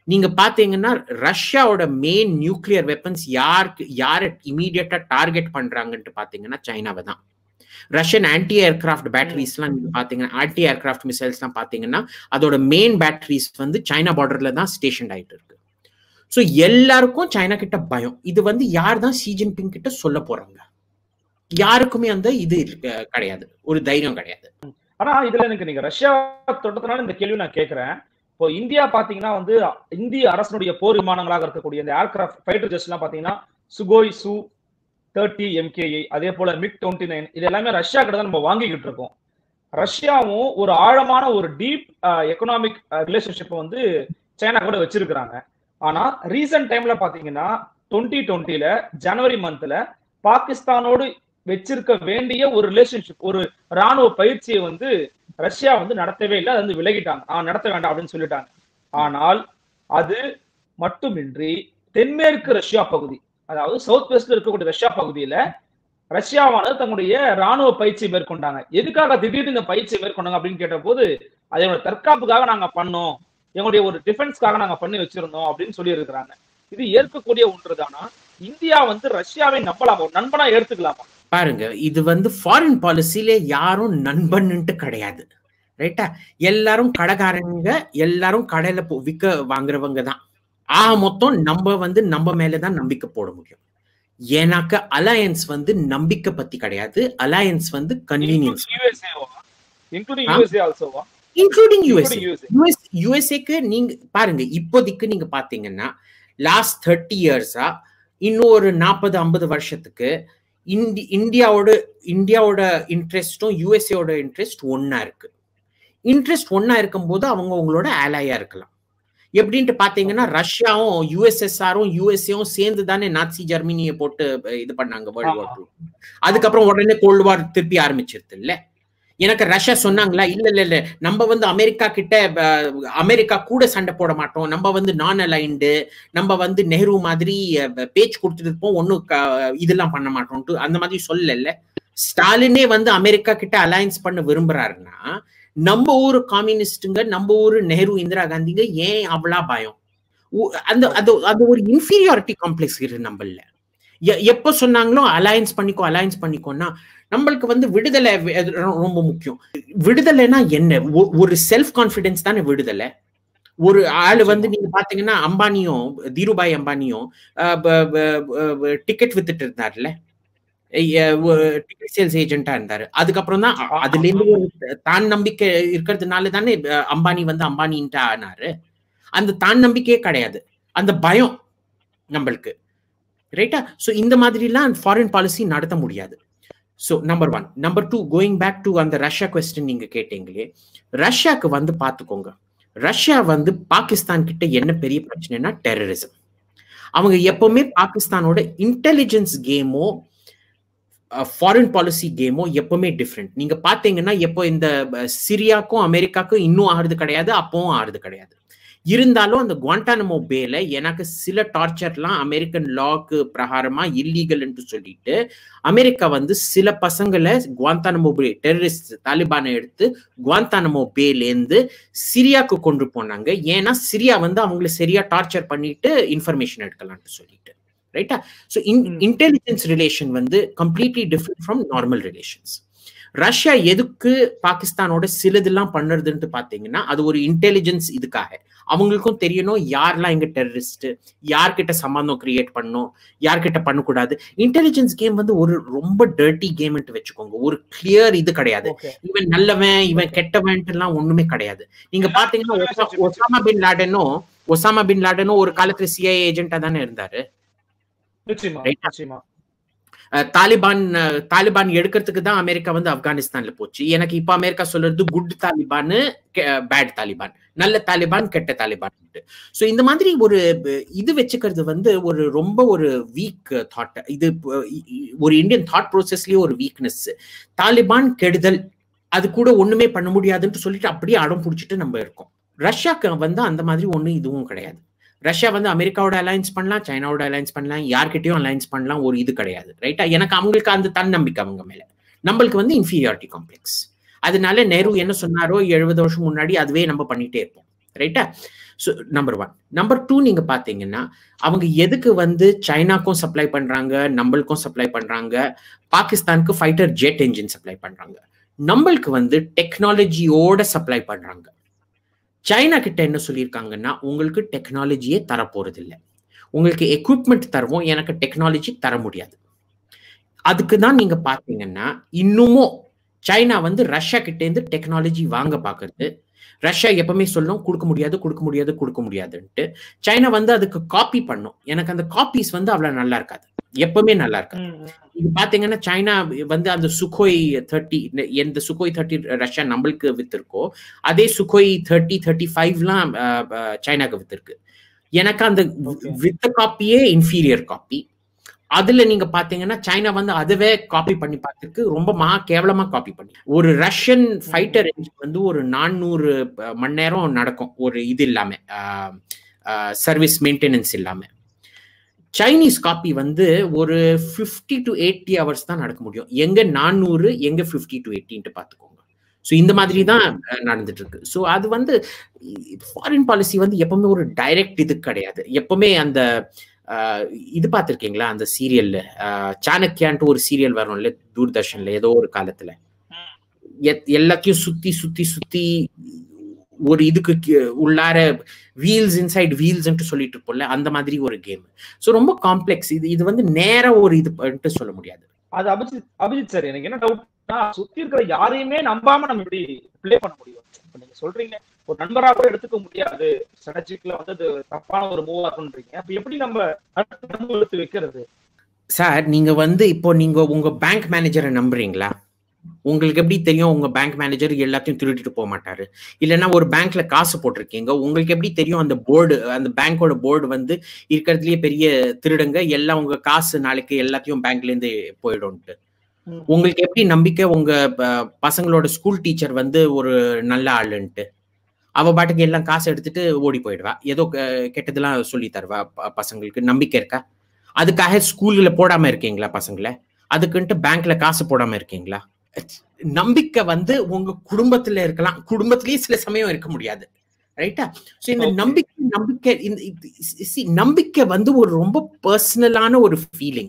நீங்க பாத்தீங்கன்னா ரஷ்யாவோட மெயின் நியூக்ளியர் வெப்பன்ஸ் யாருக்கு யாரை இமீடியட்டா டார்கெட் பண்றாங்கன்ட்டு பாத்தீங்கன்னா சைனாவை தான் ரஷ்யன் ஆன்டி ஏர்கிராஃப்ட் பேட்டரிஸ்லாம் நீங்க பாத்தீங்கன்னா ஆன்டி ஏர்கிராஃப்ட் மிசைல்ஸ்லாம் பாத்தீங்கன்னா அதோட மெயின் பேட்டரிஸ் வந்து சைனா பார்டர்ல தான் ஸ்டேஷன் ஆயிட்டு இருக்கு ஸோ எல்லாருக்கும் சைனா கிட்ட பயம் இது வந்து யார் தான் ஷி ஜின்பிங் கிட்ட சொல்ல போறாங்க யாருக்குமே அந்த இது இருக்க- கிடையாது ஒரு தைரியம் கிடையாது ஆனா இதுல எனக்கு நீங்க ரஷ்யா தொட்டதுனால இந்த கேள்வி நான் கேட்கிறேன் இப்போ இந்தியா பாத்தீங்கன்னா வந்து இந்திய அரசனுடைய போர் விமானங்களாக இருக்கக்கூடிய இந்த ஏர்கிராஃப்ட் ஃபைட்டர் ஜெட்ஸ் எல்லாம் பாத்தீங்கன்னா சுகோய் சு தேர்ட்டி எம்கேஐ அதே போல மிக் டுவெண்ட்டி நைன் இது எல்லாமே ரஷ்யா கிட்ட தான் நம்ம வாங்கிக்கிட்டு இருக்கோம் ரஷ்யாவும் ஒரு ஆழமான ஒரு டீப் எக்கனாமிக் ரிலேஷன்ஷிப் வந்து சைனா கூட வச்சிருக்கிறாங்க ஆனா ரீசன்ட் டைம்ல பாத்தீங்கன்னா டுவெண்ட்டி டுவெண்ட்டில ஜனவரி மந்த்ல பாகிஸ்தானோடு வச்சிருக்க வேண்டிய ஒரு ரிலேஷன்ஷிப் ஒரு ராணுவ பயிற்சியை வந்து ரஷ்யா வந்து நடத்தவே இல்லை அது வந்து விலகிட்டாங்க ஆ நடத்த வேண்டாம் அப்படின்னு சொல்லிட்டாங்க ஆனால் அது மட்டுமின்றி தென்மேற்கு ரஷ்யா பகுதி அதாவது சவுத் வெஸ்ட்ல இருக்கக்கூடிய ரஷ்யா பகுதியில ரஷ்யாவானது தங்களுடைய ராணுவ பயிற்சி மேற்கொண்டாங்க எதுக்காக திடீர்னு இந்த பயிற்சியை மேற்கொண்டாங்க அப்படின்னு கேட்ட போது அதோட தற்காப்புக்காக நாங்க பண்ணோம் எங்களுடைய ஒரு டிஃபென்ஸ்க்காக நாங்க பண்ணி வச்சிருந்தோம் அப்படின்னு சொல்லி இருக்கிறாங்க இது ஏற்கக்கூடிய ஒன்றுதானா இந்தியா வந்து ரஷ்யாவை நம்பலாமா ஒரு நண்பனா எடுத்துக்கலாமா பாருங்க இது வந்து ஃபாரின் பாலிசில யாரும் நண்பன்னுட்டு கிடையாது ரைட்டா எல்லாரும் கடைக்காரங்க எல்லாரும் கடையில போ- விற்க வாங்குறவங்க தான் ஆக மொத்தம் நம்ம வந்து நம்ம மேலதான் நம்பிக்கை போட முடியும் ஏன்னாக்க அலையன்ஸ் வந்து நம்பிக்கை பத்தி கிடையாது அலையன்ஸ் வந்து கன்வீனியன்ஸ் யூஎஸ்ஏவா இன்க்ளூடிங் ஆ? யூஎஸ்ஏ ஆல்சோவா including USA including USA US யூஎஸ்ஏக்கு நீங்க பாருங்க இப்போதைக்கு நீங்க பாத்தீங்கன்னா லாஸ்ட் தேர்ட்டி இயர்ஸா இன்னும் ஒரு நாற்பது ஐம்பது வருஷத்துக்கு இந்தி இந்தியாவோட இந்தியாவோட இன்ட்ரெஸ்டும் யூஎஸ்ஏவோட இன்ட்ரெஸ்ட் ஒண்ணா இருக்கு இன்ட்ரெஸ்ட் ஒண்ணா இருக்கும்போது அவங்க உங்களோட ஆலாயா இருக்கலாம் எப்படின்ட்டு பாத்தீங்கன்னா ரஷ்யாவும் யூஎஸ்எஸ்ஆரும் யூஎஸ்ஏவும் சேர்ந்து தானே நாட்சி ஜெர்மனியை போட்டு இது பண்ணாங்க வேர்ல்டு வார் டூ அதுக்கப்புறம் உடனே கோல்டு வார் திருப்பி ஆரம்பிச்சிருது இல்ல எனக்கு ரஷ்யா சொன்னாங்களா இல்ல இல்ல இல்ல நம்ம வந்து அமெரிக்கா கிட்ட அஹ், அமெரிக்கா கூட சண்டை போட மாட்டோம் நம்ம வந்து நான் அலைன்டு நம்ம வந்து நெஹ்ரு மாதிரி அஹ், பேச்சு கொடுத்துட்டு இருப்போம் ஒன்னும் இதெல்லாம் பண்ண மாட்டோம்ட்டு அந்த மாதிரி சொல்லல ஸ்டாலினே வந்து அமெரிக்கா கிட்ட அலையன்ஸ் பண்ண விரும்புறாருன்னா நம்ம ஊரு காம்யூனிஸ்டுங்க நம்ம ஊரு நெஹ்ரு இந்திரா காந்திங்க ஏன் அவ்வளா பயம் உ- அந்த அது அது ஒரு இன்ஃபீரியாரிட்டி காம்ப்ளெக்ஸ் இருக்கு நம்மள எ- எப்ப சொன்னாங்களோ அலையன்ஸ் பண்ணிக்கோ அலையன்ஸ் பண்ணிக்கோன்னா நம்மளுக்கு வந்து விடுதலை வே- அது ரொ- ரொம்ப முக்கியம் விடுதலைனா என்ன ஒ- ஒரு செல்ஃப் கான்பிடன்ஸ் தானே விடுதலை ஒரு ஆளு வந்து நீங்க பாத்தீங்கன்னா அம்பானியும் தீருபாய் அம்பானியும் டிக்கெட் வித்துட்டு இருந்தார்ல டிக்கெட் சேல்ஸ் ஏஜென்ட்டா இருந்தாரு அதுக்கப்புறம் தான் அ- அதுல இருந்து ஒரு தான் நம்பிக்கை இருக்கிறதுனால தானே அஹ், அம்பானி வந்து அம்பானின்ட்டு ஆனாரு அந்த தான் நம்பிக்கையே கிடையாது அந்த பயம் நம்மளுக்கு ரைட்டா சோ இந்த மாதிரிலாம் ஃபாரின் பாலிசி நடத்த முடியாது so number one number two going back to அந்த ரஷ்யா கொஸ்டின் நீங்க கேட்டீங்களே ரஷ்யாக்கு வந்து பார்த்துக்கோங்க ரஷ்யா வந்து பாகிஸ்தான் கிட்ட என்ன பெரிய பிரச்சனைனா டெரரிசம் அவங்க எப்பவுமே பாகிஸ்தானோட இன்டெலிஜென்ஸ் கேமோ ஃபாரின் பாலிசி கேமோ எப்பவுமே டிஃப்ரெண்ட் நீங்க பாத்தீங்கன்னா எப்போ இந்த அஹ், சிரியாக்கும் அமெரிக்காக்கும் இன்னும் ஆறுது கிடையாது அப்பவும் ஆறுது கிடையாது இருந்தாலும் அந்த குவாண்டானமோ பேல எனக்கு சில டார்ச்சர்லாம் அமெரிக்கன் லாக்கு பிரகாரமா இல்லீகல் என்று சொல்லிட்டு அமெரிக்கா வந்து சில பசங்களை குவாந்தானமோ பே டெரரிஸ்ட் தாலிபானை எடுத்து குவாந்தானமோ பேலேருந்து சிரியாக்கு கொண்டு போனாங்க ஏன்னா சிரியா வந்து அவங்கள சரியா டார்ச்சர் பண்ணிட்டு இன்ஃபர்மேஷன் எடுக்கலாம்னு சொல்லிட்டு ரைட்டா ஸோ இன்டெலிஜென்ஸ் ரிலேஷன் வந்து completely different from normal relations Russia எதுக்கு பாகிஸ்தானோட சிலதெல்லாம் பண்ணுறதுன்ட்டு பார்த்தீங்கன்னா அது ஒரு இன்டெலிஜென்ஸ் இதுக்காக அவங்களுக்கும் தெரியணும் யாரெல்லாம் எங்க டெரரிஸ்ட் யார்கிட்ட சம்பந்தம் கிரியேட் பண்ணும் யார்கிட்ட பண்ணக்கூடாது இன்டெலிஜென்ஸ் கேம் வந்து ஒரு ரொம்ப டர்ட்டி கேம்ன்ட்டு வச்சுக்கோங்க ஒரு கிளியர் இது கிடையாது ஓகே இவன் நல்லவன் இவன் கெட்டவன்ட்டு எல்லாம் ஒண்ணுமே கிடையாது நீங்க பாத்தீங்கன்னா ஒசா- ஒசாமா பின் லாடனும் ஒசாமா பின் லாடனும் ஒரு காலத்துல சிஐ ஏஜென்ட்டா தானே இருந்தாரு நிச்சயமா Right. நிச்சயமா அஹ் தாலிபான் அஹ் தாலிபான் எடுக்கிறதுக்கு தான் அமெரிக்கா வந்து ஆப்கானிஸ்தான்ல போச்சு எனக்கு இப்ப அமெரிக்கா சொல்றது குட் தாலிபான் பேட் தாலிபான் நல்ல தாலிபான் கெட்ட தாலிபான் சோ இந்த மாதிரி ஒரு அஹ், இது வச்சுக்கிறது வந்து ஒரு ரொம்ப ஒரு வீக் தாட் இது அஹ், இ- இ- ஒரு இந்தியன் தாட் ப்ரோசஸ்லயே ஒரு வீக்னஸ் தாலிபான் கெடுதல் அது கூட ஒண்ணுமே பண்ண முடியாதுன்னு சொல்லிட்டு அப்படியே அடம் பிடிச்சிட்டு நம்ம இருக்கோம் ரஷ்யாக்கு வந்து அந்த மாதிரி ஒண்ணு இதுவும் கிடையாது ரஷ்யா வந்து அமெரிக்காவோட அலையன்ஸ் பண்ணலாம் சைனாவோட அலையன்ஸ் பண்ணலாம் யார்கிட்டயும் அலையன்ஸ் பண்ணலாம் ஒரு இது கிடையாது ரைட்டா எனக்கு அவங்களுக்கு அந்த தன்னம்பிக்கை அவங்க மேல நம்மளுக்கு வந்து இன்ஃபீரியாரிட்டி காம்ப்ளெக்ஸ் அதனால நேரு என்ன சொன்னாரோ எழுபது வருஷம் முன்னாடி அதுவே நம்ம பண்ணிட்டே இருப்போம் ரைட்டா so number one number two நீங்க பாத்தீங்கன்னா அவங்க எதுக்கு வந்து சைனாக்கும் சப்ளை பண்றாங்க நம்மளுக்கும் சப்ளை பண்றாங்க பாகிஸ்தானுக்கு ஃபைட்டர் ஜெட் என்ஜின் சப்ளை பண்றாங்க நம்மளுக்கு வந்து டெக்னாலஜியோட சப்ளை பண்றாங்க சைனா கிட்ட என்ன சொல்லியிருக்காங்கன்னா உங்களுக்கு டெக்னாலஜியே தர போறது இல்லை உங்களுக்கு எக்யூப்மெண்ட் தருவோம் எனக்கு டெக்னாலஜி தர முடியாது அதுக்கு தான் நீங்க பாத்தீங்கன்னா இன்னுமும் சைனா வந்து ரஷ்யா கிட்ட இருந்து டெக்னாலஜி வாங்க பாக்குறது ரஷ்யா எப்பவுமே சொல்லும் கொடுக்க முடியாது கொடுக்க முடியாது கொடுக்க முடியாதுன்ட்டு சைனா வந்து அதுக்கு காப்பி பண்ணும் எனக்கு அந்த காப்பீஸ் வந்து அவ்வளவு நல்லா இருக்காது எப்பவுமே நல்லா இருக்காது இது பாத்தீங்கன்னா சைனா வந்து அந்த சுகோய் தேர்ட்டி எந்த சுகோய் தேர்ட்டி ரஷ்யா நம்மளுக்கு வித்திருக்கோ அதே சுகோய் தேர்ட்டி தேர்ட்டி ஃபைவ்லாம் சைனாக்கு வித்திருக்கு எனக்கு அந்த வித்த காப்பியே இன்ஃபீரியர் காப்பி அதுல நீங்க பாத்தீங்கன்னா சைனா வந்து அதுவே காப்பி பண்ணி பார்த்துருக்கு ரொம்ப மா கேவலமா காப்பி பண்ணி ஒரு ரஷ்யன் ஃபைட்டர் என்ஜின் வந்து ஒரு நானூறு மணி நேரம் நடக்கும் ஒரு இது இல்லாம சர்வீஸ் மெயின்டெனன்ஸ் இல்லாம சைனீஸ் காப்பி வந்து ஒரு ஃபிஃப்டி டு எயிட்டி ஹவர்ஸ் தான் நடக்க முடியும் எங்க நானூறு எங்க ஃபிஃப்டி டு எயிட்டின்ட்டு பார்த்துக்கோங்க ஸோ இந்த மாதிரி தான் நடந்துட்டு இருக்கு ஸோ அது வந்து ஃபாரின் பாலிசி வந்து எப்பவுமே ஒரு டைரக்ட் இது கிடையாது எப்பவுமே அந்த இது பார்த்துருக்கீங்களா அந்த சீரியல்ல சாணக்கியான்ட்டு ஒரு சீரியல் வரும்ல தூர்தர்ஷன்ல ஏதோ ஒரு காலத்துல எல்லாத்தையும் சுத்தி சுத்தி சுத்தி ஒரு இதுக்கு உள்ளார வீல்ஸ் இன்சைட் வீல்ஸ்ன்ட்டு சொல்லிட்டு இருப்போம்ல அந்த மாதிரி ஒரு கேம் ஸோ ரொம்ப காம்ப்ளெக்ஸ் இது இது வந்து நேர ஒரு இது சொல்ல முடியாது அது அபிஜித் அபிஜித் சார் எனக்கு என்ன டவுட்னா சுத்தி இருக்கிற யாரையுமே நம்பாம நம்ம இப்படி பிளே பண்ண முடியும் இப்ப நீங்க சொல்றீங்க ஒரு நண்பரா கூட எடுத்துக்க முடியாது ஸ்ட்ராட்டஜிக்ல வந்து அது தப்பான ஒரு மூவா இருக்குன்றீங்க அப்ப எப்படி நம்ம எடுத்து வைக்கிறது சார் நீங்க வந்து இப்போ நீங்க உங்க பேங்க் மேனேஜரை நம்புறீங்களா உங்களுக்கு எப்படி தெரியும் உங்க பேங்க் மேனேஜர் எல்லாத்தையும் திருடிட்டு போக மாட்டாரு இல்லைன்னா ஒரு பேங்க்ல காசு போட்டிருக்கீங்க உங்களுக்கு எப்படி தெரியும் அந்த போர்டு அந்த பேங்கோட போர்டு வந்து இருக்கிறதுலயே பெரிய திருடுங்க எல்லாம் உங்க காசு நாளைக்கு எல்லாத்தையும் பேங்க்ல இருந்து போயிடும்ட்டு உங்களுக்கு எப்படி நம்பிக்கை உங்க பசங்களோட ஸ்கூல் டீச்சர் வந்து ஒரு நல்ல ஆளுன்ட்டு அவ பாட்டுக்கு எல்லாம் காசு எடுத்துட்டு ஓடி போயிடுவா ஏதோ கெட்டதெல்லாம் சொல்லி தருவா பசங்களுக்கு நம்பிக்கை இருக்கா அதுக்காக ஸ்கூல்ல போடாம இருக்கீங்களா பசங்களை அதுக்குன்ட்டு பேங்க்ல காசு போடாம இருக்கீங்களா நம்பிக்கை வந்து உங்க குடும்பத்துல இருக்கலாம் குடும்பத்திலேயே சில சமயம் இருக்க முடியாது ரைட்டா ஸோ இந்த நம்பிக்கை நம்பிக்கை இந்த நம்பிக்கை வந்து ஒரு ரொம்ப பர்சனலான ஒரு ஃபீலிங்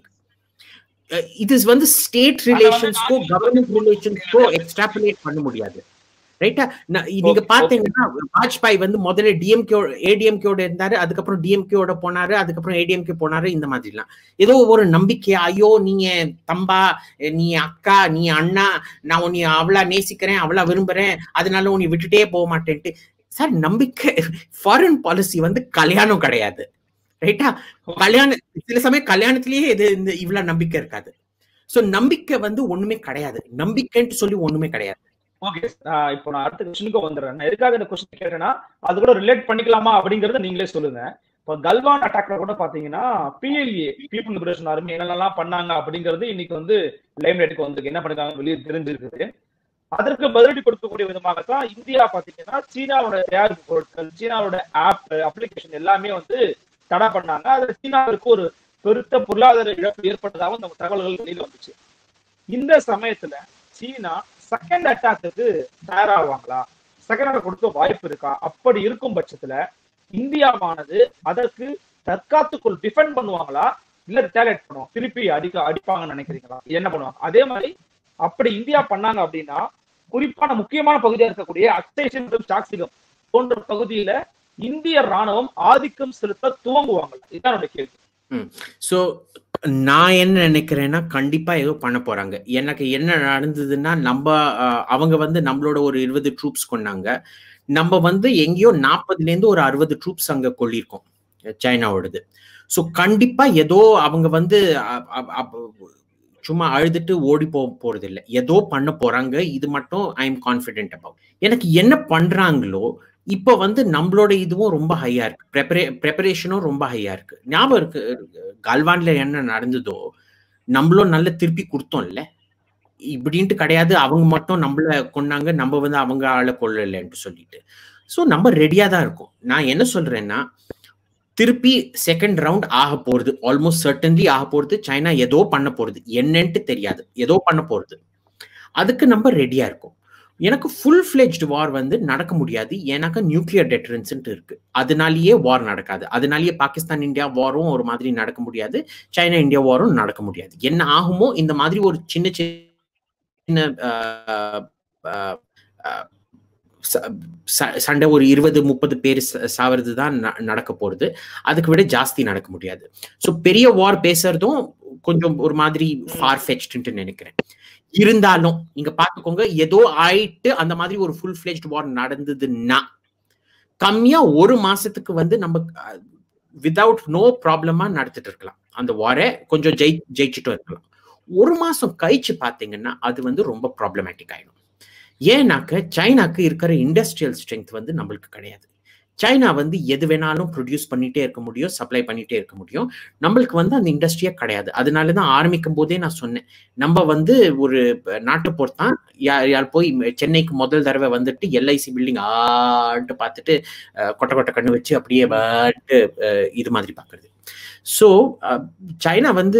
இது வந்து ஸ்டேட் ரிலேஷன்ஸ்க்கோ கவர்மெண்ட் ரிலேஷன்ஸ்க்கோ எக்ஸ்ட்ராபுலேட் பண்ண முடியாது ரைட்டா நீங்க பாத்தீங்கன்னா வாஜ்பாய் வந்து முதல்ல டிஎம்கே ஏடிஎம்கேயோட இருந்தாரு அதுக்கப்புறம் டிஎம்கேயோட போனாரு அதுக்கப்புறம் ஏடிஎம்கே போனாரு இந்த மாதிரிலாம் ஏதோ ஒரு நம்பிக்கை ஐயோ நீங்க தம்பா நீ அக்கா நீ அண்ணா நான் உன்னை அவ்வளா நேசிக்கிறேன் அவ்வளா விரும்புறேன் அதனால உன்னை விட்டுட்டே போக மாட்டேன்ட்டு சார் நம்பிக்கை ஃபாரின் பாலிசி வந்து கல்யாணம் கிடையாது ரைட்டா கல்யாணம் சில சமயம் கல்யாணத்திலேயே இது இந்த இவ்வளவு நம்பிக்கை இருக்காது சோ நம்பிக்கை வந்து ஒண்ணுமே கிடையாது நம்பிக்கைன்ட்டு சொல்லி ஒண்ணுமே கிடையாது ஓகே இப்போ நான் அடுத்த கொஸ்டினுக்கு வந்துடுறேன் நான் எதுக்காக இந்த கொஸ்டின் கேட்டேன்னா அது கூட ரிலேட் பண்ணிக்கலாமா அப்படிங்கறத நீங்களே சொல்லுங்க இப்போ கல்வான் அட்டாக்ல கூட பாத்தீங்கன்னா பிஎல்ஏ பீப்புள் லிபரேஷன் ஆர்மி என்னென்னலாம் பண்ணாங்க அப்படிங்கிறது இன்னைக்கு வந்து லைம் லைட்டுக்கு வந்திருக்கு என்ன பண்ணிருக்காங்க வெளியே தெரிஞ்சிருக்குது அதற்கு பதிலடி கொடுக்கக்கூடிய விதமாகத்தான் இந்தியா பாத்தீங்கன்னா சீனாவோட தயாரிப்பு பொருட்கள் சீனாவோட ஆப் அப்ளிகேஷன் எல்லாமே வந்து தடை பண்ணாங்க அதுல சீனாவிற்கு ஒரு பெருத்த பொருளாதார இழப்பு ஏற்பட்டதாகவும் நம்ம தகவல்கள் வெளியில வந்துச்சு இந்த சமயத்துல சீனா செகண்ட் அட்டாக்கு தயாராகுவாங்களா செகண்ட் அட்டாக் கொடுக்க வாய்ப்பு இருக்கா அப்படி இருக்கும் பட்சத்துல இந்தியாவானது அதற்கு தற்காத்துக்குள் டிஃபெண்ட் பண்ணுவாங்களா இல்ல ரிட்டாலியேட் பண்ணுவோம் திருப்பி அடிக்க அடிப்பாங்கன்னு நினைக்கிறீங்களா என்ன பண்ணுவாங்க அதே மாதிரி அப்படி இந்தியா பண்ணாங்க அப்படின்னா குறிப்பான முக்கியமான பகுதியா இருக்கக்கூடிய அக்சேஷன் மற்றும் சாக்சிகம் போன்ற பகுதியில இந்திய ராணுவம் ஆதிக்கம் செலுத்த துவங்குவாங்க இதுதான் என்னோட கேள்வி சோ நான் என்ன நினைக்கிறேன்னா கண்டிப்பா ஏதோ பண்ண போறாங்க எனக்கு என்ன நடந்ததுன்னா நம்ம அவங்க வந்து நம்மளோட ஒரு இருபது ட்ரூப்ஸ் கொண்டாங்க நம்ம வந்து எங்கேயோ நாற்பதுல இருந்து ஒரு அறுபது ட்ரூப்ஸ் அங்க கொள்ளிருக்கோம் சைனாவோடது ஸோ கண்டிப்பா ஏதோ அவங்க வந்து சும்மா அழுதுட்டு ஓடி போக போறது இல்லை ஏதோ பண்ண போறாங்க இது மட்டும் ஐ எம் கான்பிடென்ட் அபவுட் எனக்கு என்ன பண்றாங்களோ இப்போ வந்து நம்மளோட இதுவும் ரொம்ப ஹையா இருக்கு ப்ரெப்பரே ப்ரெப்பரேஷனும் ரொம்ப ஹையா இருக்கு ஞாபகம் இருக்கு கல்வான்ல என்ன நடந்ததோ நம்மளும் நல்ல திருப்பி கொடுத்தோம்ல இப்படின்ட்டு கிடையாது அவங்க மட்டும் நம்மள கொண்டாங்க நம்ம வந்து அவங்க ஆளை கொள்ளலைன்ட்டு சொல்லிட்டு ஸோ நம்ம ரெடியா தான் இருக்கோம் நான் என்ன சொல்றேன்னா திருப்பி செகண்ட் ரவுண்ட் ஆக போறது ஆல்மோஸ்ட் சர்டன்லி ஆக போறது சைனா ஏதோ பண்ண போறது என்னன்ட்டு தெரியாது ஏதோ பண்ண போறது அதுக்கு நம்ம ரெடியா இருக்கோம் எனக்கு ஃபுல் ஃபிளெஜ்டு வார் வந்து நடக்க முடியாது ஏன்னாக்கா நியூக்ளியர் டெட்டரன்ஸ் இருக்கு அதனாலேயே வார் நடக்காது அதனாலேயே பாகிஸ்தான் இந்தியா வாரும் ஒரு மாதிரி நடக்க முடியாது சைனா இந்தியா வாரும் நடக்க முடியாது என்ன ஆகுமோ இந்த மாதிரி ஒரு சின்ன சின்ன சண்டை ஒரு இருபது முப்பது பேர் சாவது தான் நடக்க போறது அதுக்கு விட ஜாஸ்தி நடக்க முடியாது ஸோ பெரிய வார் பேசுறதும் கொஞ்சம் ஒரு மாதிரி ஃபார் ஃபெச்டுன்ட்டு நினைக்கிறேன் இருந்தாலும் நீங்க பாத்துக்கோங்க ஏதோ ஆயிட்டு அந்த மாதிரி ஒரு ஃபுல் ஃபிளெஜ்ட் வார் நடந்ததுன்னா கம்மியா ஒரு மாசத்துக்கு வந்து நம்ம விதவுட் நோ ப்ராப்ளமா நடத்திட்டு இருக்கலாம் அந்த வாரை கொஞ்சம் ஜெயி ஜெயிச்சுட்டும் இருக்கலாம் ஒரு மாசம் கழிச்சு பாத்தீங்கன்னா அது வந்து ரொம்ப ப்ராப்ளமேட்டிக் ஆயிடும் ஏன்னாக்க சைனாக்கு இருக்கிற இண்டஸ்ட்ரியல் ஸ்ட்ரென்த் வந்து நம்மளுக்கு கிடையாது சைனா வந்து எது வேணாலும் ப்ரொடியூஸ் பண்ணிட்டே இருக்க முடியும் சப்ளை பண்ணிட்டே இருக்க முடியும் நம்மளுக்கு வந்து அந்த இண்டஸ்ட்ரியே கிடையாது அதனால தான் ஆரம்பிக்கும் போதே நான் சொன்னேன் நம்ம வந்து ஒரு நாட்டு பொறுத்தான் யார் யார் போய் சென்னைக்கு முதல் தடவை வந்துட்டு எல்ஐசி பில்டிங் ஆட்டு பார்த்துட்டு கொட்டை கொட்டை கண்ணு வச்சு அப்படியே பாட்டு இது மாதிரி பார்க்குறது ஸோ சைனா வந்து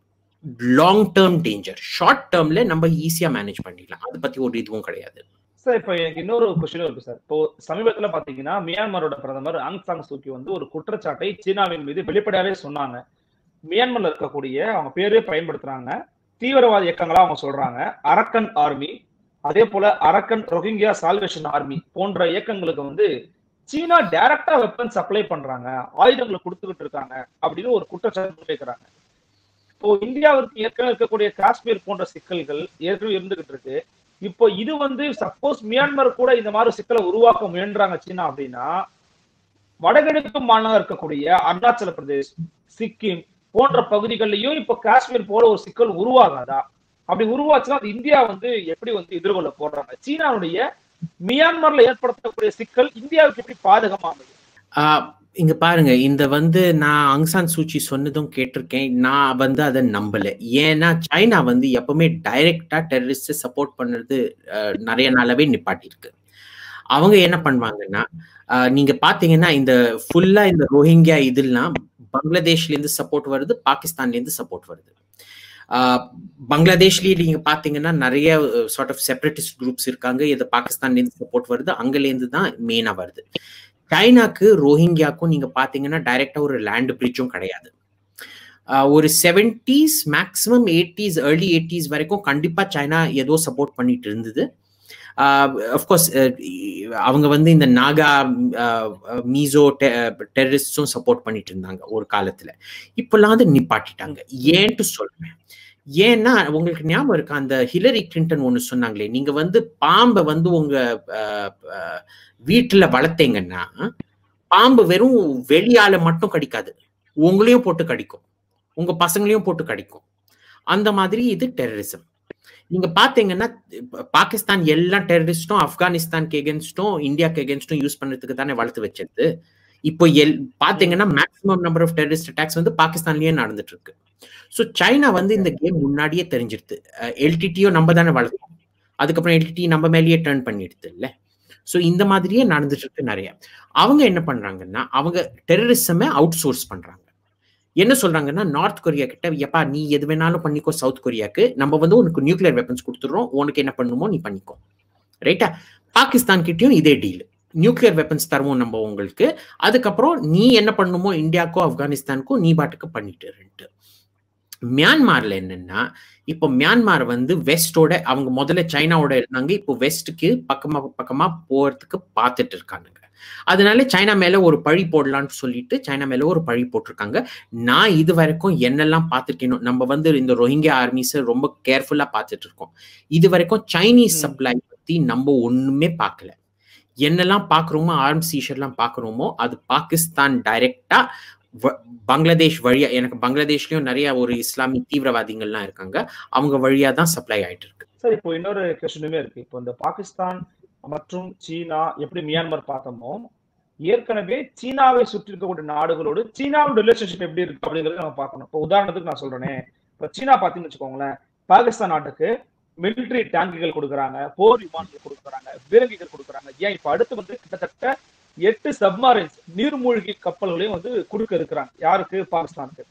லாங் டேர்ம் டேஞ்சர் ஷார்ட் டேர்ம்ல நம்ம ஈஸியா மேனேஜ் பண்ணிடலாம் அதை பத்தி ஒரு இதுவும் கிடையாது சார் இப்போ எனக்கு இன்னொரு கொஸ்டின் இருக்கு சார் இப்போ சமீபத்துல பாத்தீங்கன்னா மியான்மரோட பிரதமர் அங் சாங் சூக்கி வந்து ஒரு குற்றச்சாட்டை சீனாவின் மீது வெளிப்படையாவே சொன்னாங்க மியான்மர்ல இருக்கக்கூடிய அவங்க பேரே பயன்படுத்துறாங்க தீவிரவாத இயக்கங்களா அவங்க சொல்றாங்க அரக்கன் ஆர்மி அதே போல அரக்கன் ரொஹிங்கியா சால்வேஷன் ஆர்மி போன்ற இயக்கங்களுக்கு வந்து சீனா டைரக்டா வெப்பன் சப்ளை பண்றாங்க ஆயுதங்களை கொடுத்துக்கிட்டு இருக்காங்க அப்படின்னு ஒரு குற்றச்சாட்டு வைக்கிறாங்க இப்போ இந்தியாவிற்கு ஏற்கனவே இருக்கக்கூடிய காஷ்மீர் போன்ற சிக்கல்கள் ஏற்கனவே இருந்துகிட்டு இருக்கு இப்போ இது வந்து சப்போஸ் மியான்மர் கூட இந்த மாதிரி சிக்கலை உருவாக்க முயன்றாங்க சீனா அப்படின்னா வடகிழக்கு மாநிலம் இருக்கக்கூடிய அருணாச்சல பிரதேஷ் சிக்கிம் போன்ற பகுதிகளிலையும் இப்போ காஷ்மீர் போல ஒரு சிக்கல் உருவாகாதா அப்படி உருவாச்சுன்னா அது இந்தியா வந்து எப்படி வந்து எதிர்கொள்ள போடுறாங்க சீனாவுடைய மியான்மர்ல ஏற்படுத்தக்கூடிய சிக்கல் இந்தியாவுக்கு எப்படி பாதகமானது இங்க பாருங்க இந்த வந்து நான் அங்சான் சூச்சி சொன்னதும் கேட்டிருக்கேன் நான் வந்து அதை நம்பல ஏன்னா சைனா வந்து எப்பவுமே டைரக்டா டெரரிஸ்ட் சப்போர்ட் பண்ணுறது நிறைய நாளாவே நிப்பாட்டிருக்கு அவங்க என்ன பண்ணுவாங்கன்னா நீங்க பாத்தீங்கன்னா இந்த ஃபுல்லா இந்த ரோஹிங்கியா இதெல்லாம் பங்களாதேஷ்ல இருந்து சப்போர்ட் வருது பாகிஸ்தான்ல இருந்து சப்போர்ட் வருது பங்களாதேஷ்லயே நீங்க பாத்தீங்கன்னா நிறைய சார்ட் ஆஃப் செப்பரேட்டிஸ்ட் குரூப்ஸ் இருக்காங்க இது பாகிஸ்தான்ல இருந்து சப்போர்ட் வருது அங்கலேருந்து தான் மெயினா வருது சைனாக்கு ரோஹிங்கியாக்கும் நீங்க பாத்தீங்கன்னா டைரக்டா ஒரு லேண்ட் பிரிட்ஜும் கிடையாது ஒரு seventies maximum eighties early eighties வரைக்கும் கண்டிப்பா சைனா ஏதோ சப்போர்ட் பண்ணிட்டு இருந்தது அஃப்கோர்ஸ் அவங்க வந்து இந்த நாகா மீசோ டெரரிஸ்டும் சப்போர்ட் பண்ணிட்டு இருந்தாங்க ஒரு காலத்துல இப்பெல்லாம் வந்து நிப்பாட்டிட்டாங்க ஏன்ட்டு சொல்றேன் ஏன்னா உங்களுக்கு ஞாபகம் இருக்கு அந்த ஹிலரி கிளின்டன் ஒண்ணு சொன்னாங்களே நீங்க வந்து பாம்பை வந்து உங்க வீட்டுல வளர்த்தீங்கன்னா பாம்பு வெறும் வெளியால மட்டும் கடிக்காது உங்களையும் போட்டு கடிக்கும் உங்க பசங்களையும் போட்டு கடிக்கும் அந்த மாதிரி இது டெரரிசம் நீங்க பாத்தீங்கன்னா பாகிஸ்தான் எல்லா டெரரிஸ்டும் ஆப்கானிஸ்தானுக்கு எகென்ஸ்டும் இந்தியாவுக்கு எகென்ஸ்டும் யூஸ் பண்றதுக்கு தானே வளர்த்து வச்சது இப்போ எல் பாத்தீங்கன்னா maximum number of terrorist attacks வந்து பாகிஸ்தான்லயே நடந்துட்டு இருக்கு ஸோ சைனா வந்து இந்த கேம் முன்னாடியே தெரிஞ்சிருது எல்டிடியும் நம்ம தானே வளர்த்தோம் அதுக்கப்புறம் எல்டிடி நம்ம மேலேயே டேர்ன் பண்ணிடுது இல்லை ஸோ இந்த மாதிரியே நடந்துட்டு இருக்கு நிறைய அவங்க என்ன பண்றாங்கன்னா அவங்க டெரரிசமே அவுட் சோர்ஸ் பண்றாங்க என்ன சொல்றாங்கன்னா நார்த் கொரியா கிட்ட எப்பா நீ எது வேணாலும் பண்ணிக்கோ சவுத் கொரியாக்கு நம்ம வந்து உனக்கு நியூக்ளியர் வெப்பன்ஸ் கொடுத்துறோம் உனக்கு என்ன பண்ணுமோ நீ பண்ணிக்கோ ரைட்டா பாகிஸ்தான் கிட்டயும் இதே டீல் நியூக்ளியர் வெப்பன்ஸ் தருவோம் நம்ம உங்களுக்கு அதுக்கப்புறம் நீ என்ன பண்ணுமோ இந்தியாக்கோ ஆப்கானிஸ்தானுக்கோ நீ பாட்டுக்கு பண்ணிட்டு மியான்மார்ல என்னன்னா இப்போ மியான்மார் வந்து வெஸ்டோட அவங்க முதல்ல சைனாவோட இருந்தாங்க இப்போ வெஸ்ட்டுக்கு பக்கமா பக்கமா போறதுக்கு பார்த்துட்டு இருக்கானுங்க அதனால சைனா மேல ஒரு பழி போடலான்னு சொல்லிட்டு சைனா மேல ஒரு பழி போட்டிருக்காங்க நான் இது வரைக்கும் என்னெல்லாம் பார்த்துருக்கேனோ நம்ம வந்து இந்த ரோஹிங்கியா ஆர்மிஸ் ரொம்ப கேர்ஃபுல்லா பார்த்துட்டு இருக்கோம் இது வரைக்கும் சைனீஸ் சப்ளை பத்தி நம்ம ஒண்ணுமே பார்க்கல என்னெல்லாம் பார்க்குறோமோ ஆர்ம்ஸ் ஈஷர்லாம் பார்க்குறோமோ அது பாகிஸ்தான் டைரக்டா பங்களாதேஷ் வழியா எனக்கு பங்களாதேஷ்லயும் நிறைய ஒரு இஸ்லாமிய தீவிரவாதிகள்லாம் இருக்காங்க அவங்க வழியா தான் சப்ளை ஆயிட்டு இருக்கு சார் இப்போ இன்னொரு கொஸ்டினுமே இருக்கு இப்போ இந்த பாகிஸ்தான் மற்றும் சீனா எப்படி மியான்மர் பார்த்தோமோ ஏற்கனவே சீனாவை சுற்றி இருக்கக்கூடிய நாடுகளோடு சீனாவோட ரிலேஷன்ஷிப் எப்படி இருக்கு அப்படிங்கறத நம்ம பார்க்கணும் இப்போ உதாரணத்துக்கு நான் சொல்றேனே இப்போ சீனா பார்த்தீங்கன்னு வச்சுக்கோங்களேன் பாகிஸ்தான் நாட்டுக்கு மிலிட்டரி டேங்குகள் கொடுக்குறாங்க போர் விமானங்கள் கொடுக்குறாங்க பீரங்கிகள் கொடுக்குறாங்க ஏன் இப்போ அடுத்து வந்து கிட்டத்தட்ட எட்டு சப்மரைன்ஸ் நீர்மூழ்கி கப்பல்களையும் வந்து கொடுக்க இருக்கிறாங்க யாருக்கு பாகிஸ்தானுக்கு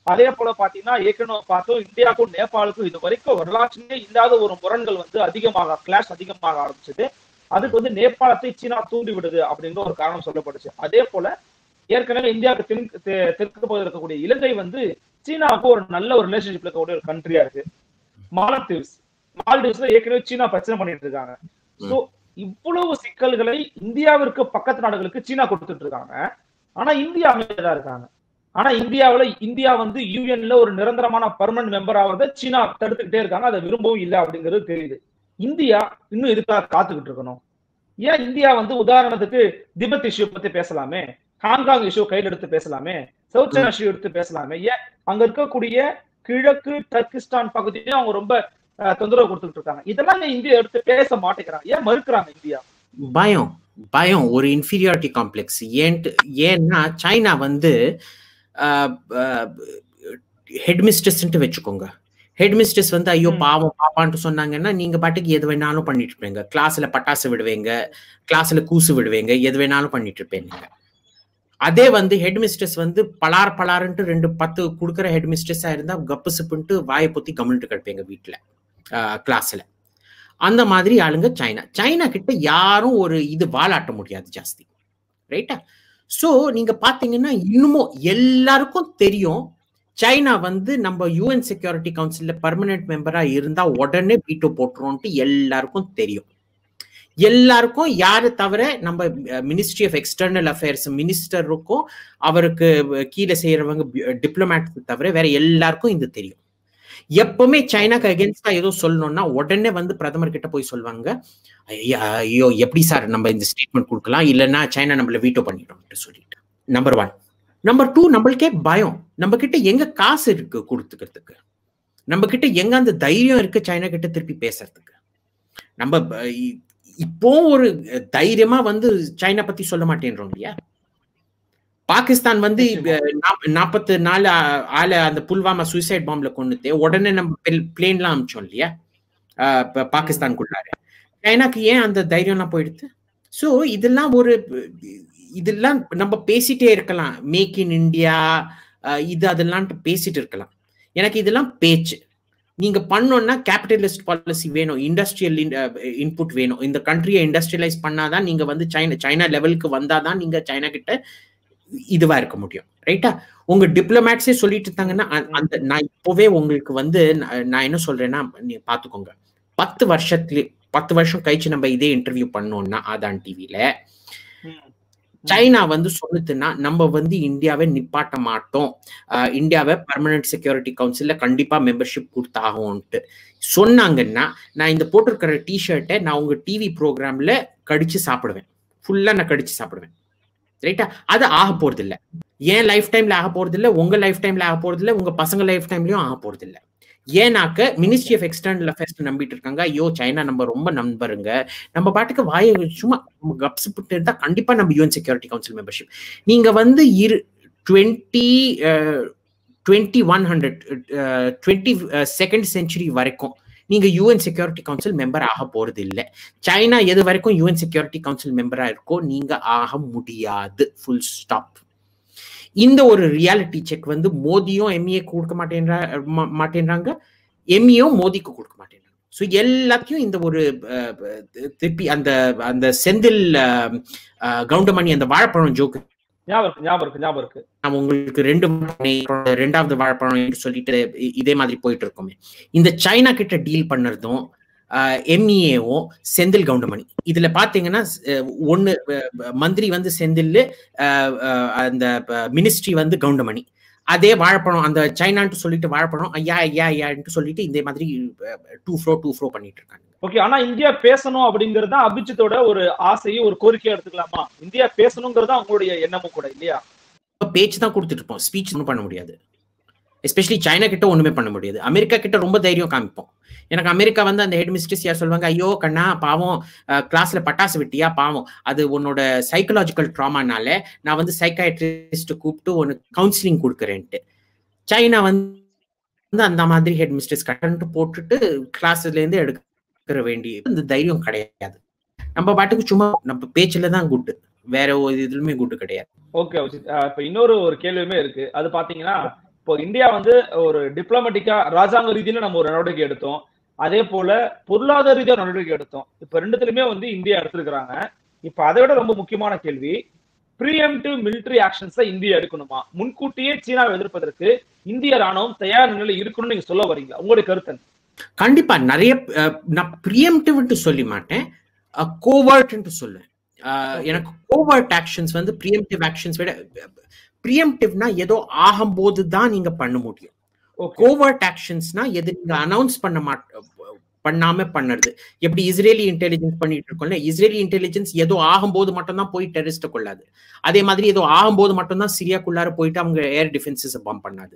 அதே போல பாத்தீங்கன்னா ஏற்கனவே பார்த்தோம் இந்தியாவுக்கும் நேபாளுக்கும் இது வரைக்கும் வரலாற்றிலே இல்லாத ஒரு முரண்கள் வந்து அதிகமாக கிளாஷ் அதிகமாக ஆரம்பிச்சது அதுக்கு வந்து நேபாளத்தை சீனா தூண்டி விடுது அப்படிங்கிற ஒரு காரணம் சொல்லப்பட்டுச்சு அதே போல ஏற்கனவே இந்தியாவுக்கு தென் தெ- தெற்கு பகுதியில் இருக்கக்கூடிய இலங்கை வந்து சீனாவுக்கு ஒரு நல்ல ஒரு ரிலேஷன்ஷிப்ல இருக்கக்கூடிய ஒரு கண்ட்ரியா இருக்கு மாலத்தீவ்ஸ் மால்டீவ்ஸ்ல ஏற்கனவே சீனா பிரச்சனை பண்ணிட்டு இருக்காங்க சோ இவ்வளவு சிக்கல்களை இந்தியாவிற்கு பக்கத்து நாடுகளுக்கு சீனா கொடுத்துட்டு இருக்காங்க ஆனா இந்தியா அமைதியா இருக்காங்க ஆனா இந்தியாவுல இந்தியா வந்து யூஎன்ல ஒரு நிரந்தரமான பர்மனன்ட் மெம்பர் ஆகிறத சீனா தடுத்துக்கிட்டே இருக்காங்க அதை விரும்பவும் இல்லை அப்படிங்கிறது தெரியுது இந்தியா இன்னும் இதுக்காக காத்துக்கிட்டு இருக்கணும் ஏன் இந்தியா வந்து உதாரணத்துக்கு திபெத் இஷ்யூ பத்தி பேசலாமே ஹாங்காங் இஷ்யூ கையில் எடுத்து பேசலாமே சவுத் சைனா இஷ்யூ எடுத்து பேசலாமே ஏன் அங்க இருக்கக்கூடிய கிழக்கு டர்கிஸ்தான் பகுதியிலும் அவங்க ரொம்ப அஹ், தொந்தரவு கொடுத்துட்டு இருக்காங்க இதெல்லாம் ஏன் இந்தியா எடுத்து பேச மாட்டேங்கிறாங்க ஏன் மறுக்கிறாங்க இந்தியா பயம் பயம் ஒரு இன்ஃபீரியாரிட்டி காம்ப்ளெக்ஸ் ஏன்ட்டு ஏன்னா சைனா வந்து ஹெட் மிஸ்டர்ஸ்ன்ட்டு வச்சுக்கோங்க ஹெட் மிஸ்டர்ஸ் வந்து ஐயோ ம். பாவம் பாப்பான்ட்டு சொன்னாங்கன்னா நீங்க பாட்டுக்கு எது வேணாலும் பண்ணிட்டு இருப்பீங்க கிளாஸ்ல பட்டாசு விடுவீங்க கிளாஸ்ல கூசு விடுவீங்க எது வேணாலும் பண்ணிட்டு இருப்பீங்க அதே வந்து ஹெட் மிஸ்டர்ஸ் வந்து பலார் பலாருன்ட்டு ரெண்டு பத்து கொடுக்குற ஹெட் மிஸ்டர்ஸா இருந்தா கப்பு சிப்புன்ட்டு வாயை பொத்தி கம்முன்ட்டு கிடப்பீங்க வீட்டுல கிளாஸ்ல அந்த மாதிரி ஆளுங்க சைனா சைனா கிட்ட யாரும் ஒரு இது வாலாட்ட முடியாது ஜாஸ்தி ரைட்டா சோ நீங்க பாத்தீங்கன்னா இன்னமும் எல்லாருக்கும் தெரியும் சைனா வந்து நம்ம யூஎன் செக்யூரிட்டி கவுன்சில்ல பர்மனன்ட் மெம்பரா இருந்தா உடனே வீட்டோ போட்டுருவோம்ட்டு எல்லாருக்கும் தெரியும் எல்லாருக்கும் யாரு தவிர நம்ம மினிஸ்ட்ரி ஆஃப் எக்ஸ்டர்னல் அஃபேர்ஸ் மினிஸ்டருக்கும் அவருக்கு கீழே செய்யறவங்க டிப்ளமேட் தவிர வேற எல்லாருக்கும் இது தெரியும் எப்பவுமே சைனாக்கு அகேன்ஸ்டா ஏதோ சொல்லணும்னா உடனே வந்து பிரதமர் கிட்ட போய் சொல்லுவாங்க ஐயா, ஐயோ எப்படி சார் நம்ம இந்த ஸ்டேட்மெண்ட் கொடுக்கலாம் இல்லைன்னா சைனா நம்மள வீட்டோ பண்ணிட்டோம் சொல்லிட்டு நம்பர் ஒன் நம்பர் டூ நம்மளுக்கே பயம் நம்ம கிட்ட எங்க காசு இருக்கு கொடுத்துக்கிறதுக்கு நம்ம கிட்ட எங்க அந்த தைரியம் இருக்கு சைனா கிட்ட திருப்பி பேசுறதுக்கு நம்ம ப- இ- இப்போ ஒரு தைரியமா வந்து சைனா பத்தி சொல்ல மாட்டேன்றோம் இல்லையா பாகிஸ்தான் வந்து நாற்பத்தி நாலு ஆ- ஆளை அந்த புல்வாமா சூசைட் பாம்ப்ல கொண்டுட்டு உடனே நம்ம பிளேன்லாம் அமிச்சோம் இல்லையா ஆஹ் இப்ப பாகிஸ்தானுக்குள்ளார சைனாக்கு ஏன் அந்த தைரியம்லாம் போயிடுது ஸோ இதெல்லாம் ஒரு இதெல்லாம் நம்ம பேசிட்டே இருக்கலாம் மேக் இன் இந்தியா இது அதெல்லாம் பேசிட்டு இருக்கலாம் எனக்கு இதெல்லாம் பேச்சு நீங்க பண்ணோம்னா கேபிட்டலிஸ்ட் பாலிசி வேணும் இண்டஸ்ட்ரியல் இன்புட் வேணும் இந்த கண்ட்ரியை இண்டஸ்ட்ரியலைஸ் பண்ணாதான் நீங்க வந்து சைனா சைனா லெவலுக்கு வந்தாதான் நீங்க சைனா கிட்ட இதுவா இருக்க முடியும் ரைட்டா உங்க டிப்ளமேட்ஸே சொல்லிட்டு இருந்தாங்கன்னா அ- அந்த நான் இப்போவே உங்களுக்கு வந்து நான் நான் என்ன சொல்றேன்னா நீ பாத்துக்கோங்க பத்து வருஷத்துல பத்து வருஷம் கழிச்சு நம்ம இதே இன்டர்வியூ பண்ணோம்னா ஆதான் டிவில சைனா வந்து சொல்லுதுன்னா நம்ம வந்து இந்தியாவை நிப்பாட்ட மாட்டோம் அஹ் இந்தியாவை பர்மனன்ட் செக்யூரிட்டி கவுன்சில்ல கண்டிப்பா மெம்பர்ஷிப் கொடுத்தாகும்ட்டு சொன்னாங்கன்னா நான் இந்த போட்டிருக்கிற டிஷர்ட்டை நான் உங்க டிவி ப்ரோக்ராம்ல கடிச்சு சாப்பிடுவேன் ஃபுல்லா நான் கடிச்சு சாப்பிடுவேன் ரைட்டா அது ஆக போறது இல்ல ஏன் லைஃப் டைம்ல ஆக போறது இல்ல உங்க லைஃப் டைம்ல ஆக போறது இல்ல உங்க பசங்க லைஃப் டைம்லயும் ஆக போறது இல்ல ஏன்னாக்க மினிஸ்ட்ரி ஆஃப் எக்ஸ்டர்னல் அஃபேர்ஸ் நம்பிட்டு இருக்காங்க ஐயோ சைனா நம்ம ரொம்ப நம்பருங்க நம்ம பாட்டுக்கு வாயை சும்மா கப்ஸ் புட்டு இருந்தா கண்டிப்பா நம்ம யூஎன் செக்யூரிட்டி கவுன்சில் மெம்பர்ஷிப் நீங்க வந்து இரு twenty twenty one hundred twenty second century வரைக்கும் நீங்க யூஎன் செக்யூரிட்டி கவுன்சில் மெம்பர் ஆக போறது இல்லை சைனா எது வரைக்கும் யூஎன் செக்யூரிட்டி கவுன்சில் மெம்பரா இருக்கோ நீங்க ஆக முடியாது ஃபுல் ஸ்டாப் இந்த ஒரு ரியாலிட்டி செக் வந்து மோதியும் எம்ஏ கொடுக்க மாட்டேன்றா ம- மாட்டேன்றாங்க எம்ஏயும் மோதிக்கு கொடுக்க மாட்டேன்றாங்க ஸோ எல்லாத்தையும் இந்த ஒரு அஹ், அஹ், திருப்பி அந்த அந்த செந்தில் அஹ், அஹ், கவுண்டமணி அந்த வாழைப்பழம் ஜோக்கு ஞாபகம் இருக்கு ஞாபகம் இருக்கு ஞாபகம் இருக்கு நான் உங்களுக்கு ரெண்டு வாழைப்பழம், ரெண்டாவது வாழைப்பழம் என்று சொல்லிட்டு இ- இதே மாதிரி போயிட்டு இருக்கோமே இந்த சைனா கிட்ட டீல் பண்ணறதும் எம்இஏவும் செந்தில் கவுண்டமணி இதுல பாத்தீங்கன்னா அஹ், ஒண்ணு அஹ், மந்திரி வந்து செந்தில் அஹ், அஹ், அந்த மினிஸ்ட்ரி வந்து கவுண்டமணி அதே வாழைப்பழம் அந்த சைனான்ட்டு சொல்லிட்டு வாழைப்பழம் ஐயா ஐயா ஐயான்ட்டு சொல்லிட்டு இதே மாதிரி டூ ஃப்ரோ டூ ஃப்ரோ பண்ணிட்டு இருக்காங்க ஓகே ஆனா இந்தியா பேசணும் அப்படிங்கிறது தான் அபிஜித்தோட ஒரு ஆசையும் ஒரு கோரிக்கையா எடுத்துக்கலாமா இந்தியா பேசணுங்கிறது அவங்களுடைய எண்ணமும் கூட இல்லையா பேச்சு தான் கொடுத்துட்டு இருப்போம் ஸ்பீச் ஒன்றும் பண்ண முடியாது எஸ்பெஷலி சைனா கிட்ட ஒண்ணுமே பண்ண முடியாது அமெரிக்கா கிட்ட ரொம்ப தைரியம் காமிப்போம் எனக்கு அமெரிக்கா வந்து அந்த ஹெட் மிஸ்டர்ஸ் யார் சொல்லுவாங்க ஐயோ கண்ணா பாவம் கிளாஸ்ல பட்டாசு விட்டியா பாவம் அது உன்னோட சைக்கலாஜிக்கல் ட்ராமானால நான் வந்து சைக்காட்ரிஸ்ட் கூப்பிட்டு உனக்கு கவுன்சிலிங் கொடுக்குறேன்ட்டு சைனா வந்து அந்த மாதிரி ஹெட் மிஸ்டர்ஸ் கட்டன்ட்டு போட்டுட்டு கிளாஸ்ல இருந்து எடுக்கிற வேண்டிய இந்த தைரியம் கிடையாது நம்ம பாட்டுக்கு சும்மா நம்ம பேச்சுல தான் குட்டு வேற ஒரு இதுலயுமே குட்டு கிடையாது ஓகே அபிஜித் அஹ் இப்ப இன்னொரு ஒரு கேள்வியுமே இருக்கு அது பாத்தீங்கன்னா இப்போ இந்தியா வந்து ஒரு டிப்ளமேட்டிக்கா ராஜாங்க ரீதியில நம்ம ஒரு நடவடிக்கை எடுத்தோம் அதே போல பொருளாதார ரீதியா நடவடிக்கை எடுத்தோம் இப்ப ரெண்டுத்துலயுமே வந்து இந்தியா எடுத்திருக்கிறாங்க இப்ப அதை விட ரொம்ப முக்கியமான கேள்வி ப்ரீஎம்டிவ் மிலிட்டரி ஆக்ஷன்ஸை இந்தியா எடுக்கணுமா முன்கூட்டியே சீனாவை எதிர்ப்பதற்கு இந்திய ராணுவம் தயார் நிலையில் இருக்கணும்னு நீங்க சொல்ல வரீங்களா உங்களுடைய கருத்து என்ன? கண்டிப்பா நிறைய அஹ், நான் ப்ரியம்டிவ்ன்ட்டு சொல்லி மாட்டேன் கோவர்ட்ன்ட்டு சொல்லுவேன் அஹ், எனக்கு கோவர்ட் ஆக்ஷன்ஸ் வந்து ப்ரியம்டிவ் ஆக்ஷன்ஸ் விட ப்ரியம்டிவ்னா ஏதோ ஆகும்போது தான் நீங்க பண்ண முடியும் Okay. கோவர்ட் ஆக்ஷன்ஸ்னா எது நீங்க அனௌன்ஸ் பண்ண மாட்ட பண்ணாம பண்ணுறது எப்படி இஸ்ரேலி இன்டெலிஜென்ஸ் பண்ணிட்டு இருக்கோம்ல இஸ்ரேலி இன்டெலிஜென்ஸ் ஏதோ ஆகும்போது மட்டும்தான் போய் டெரரிஸ்ட கொள்ளாது அதே மாதிரி ஏதோ ஆகும்போது மட்டும்தான் சிரியாக்குள்ளார போயிட்டு அவங்க ஏர் டிஃபென்சஸ் பம்ப் பண்ணாது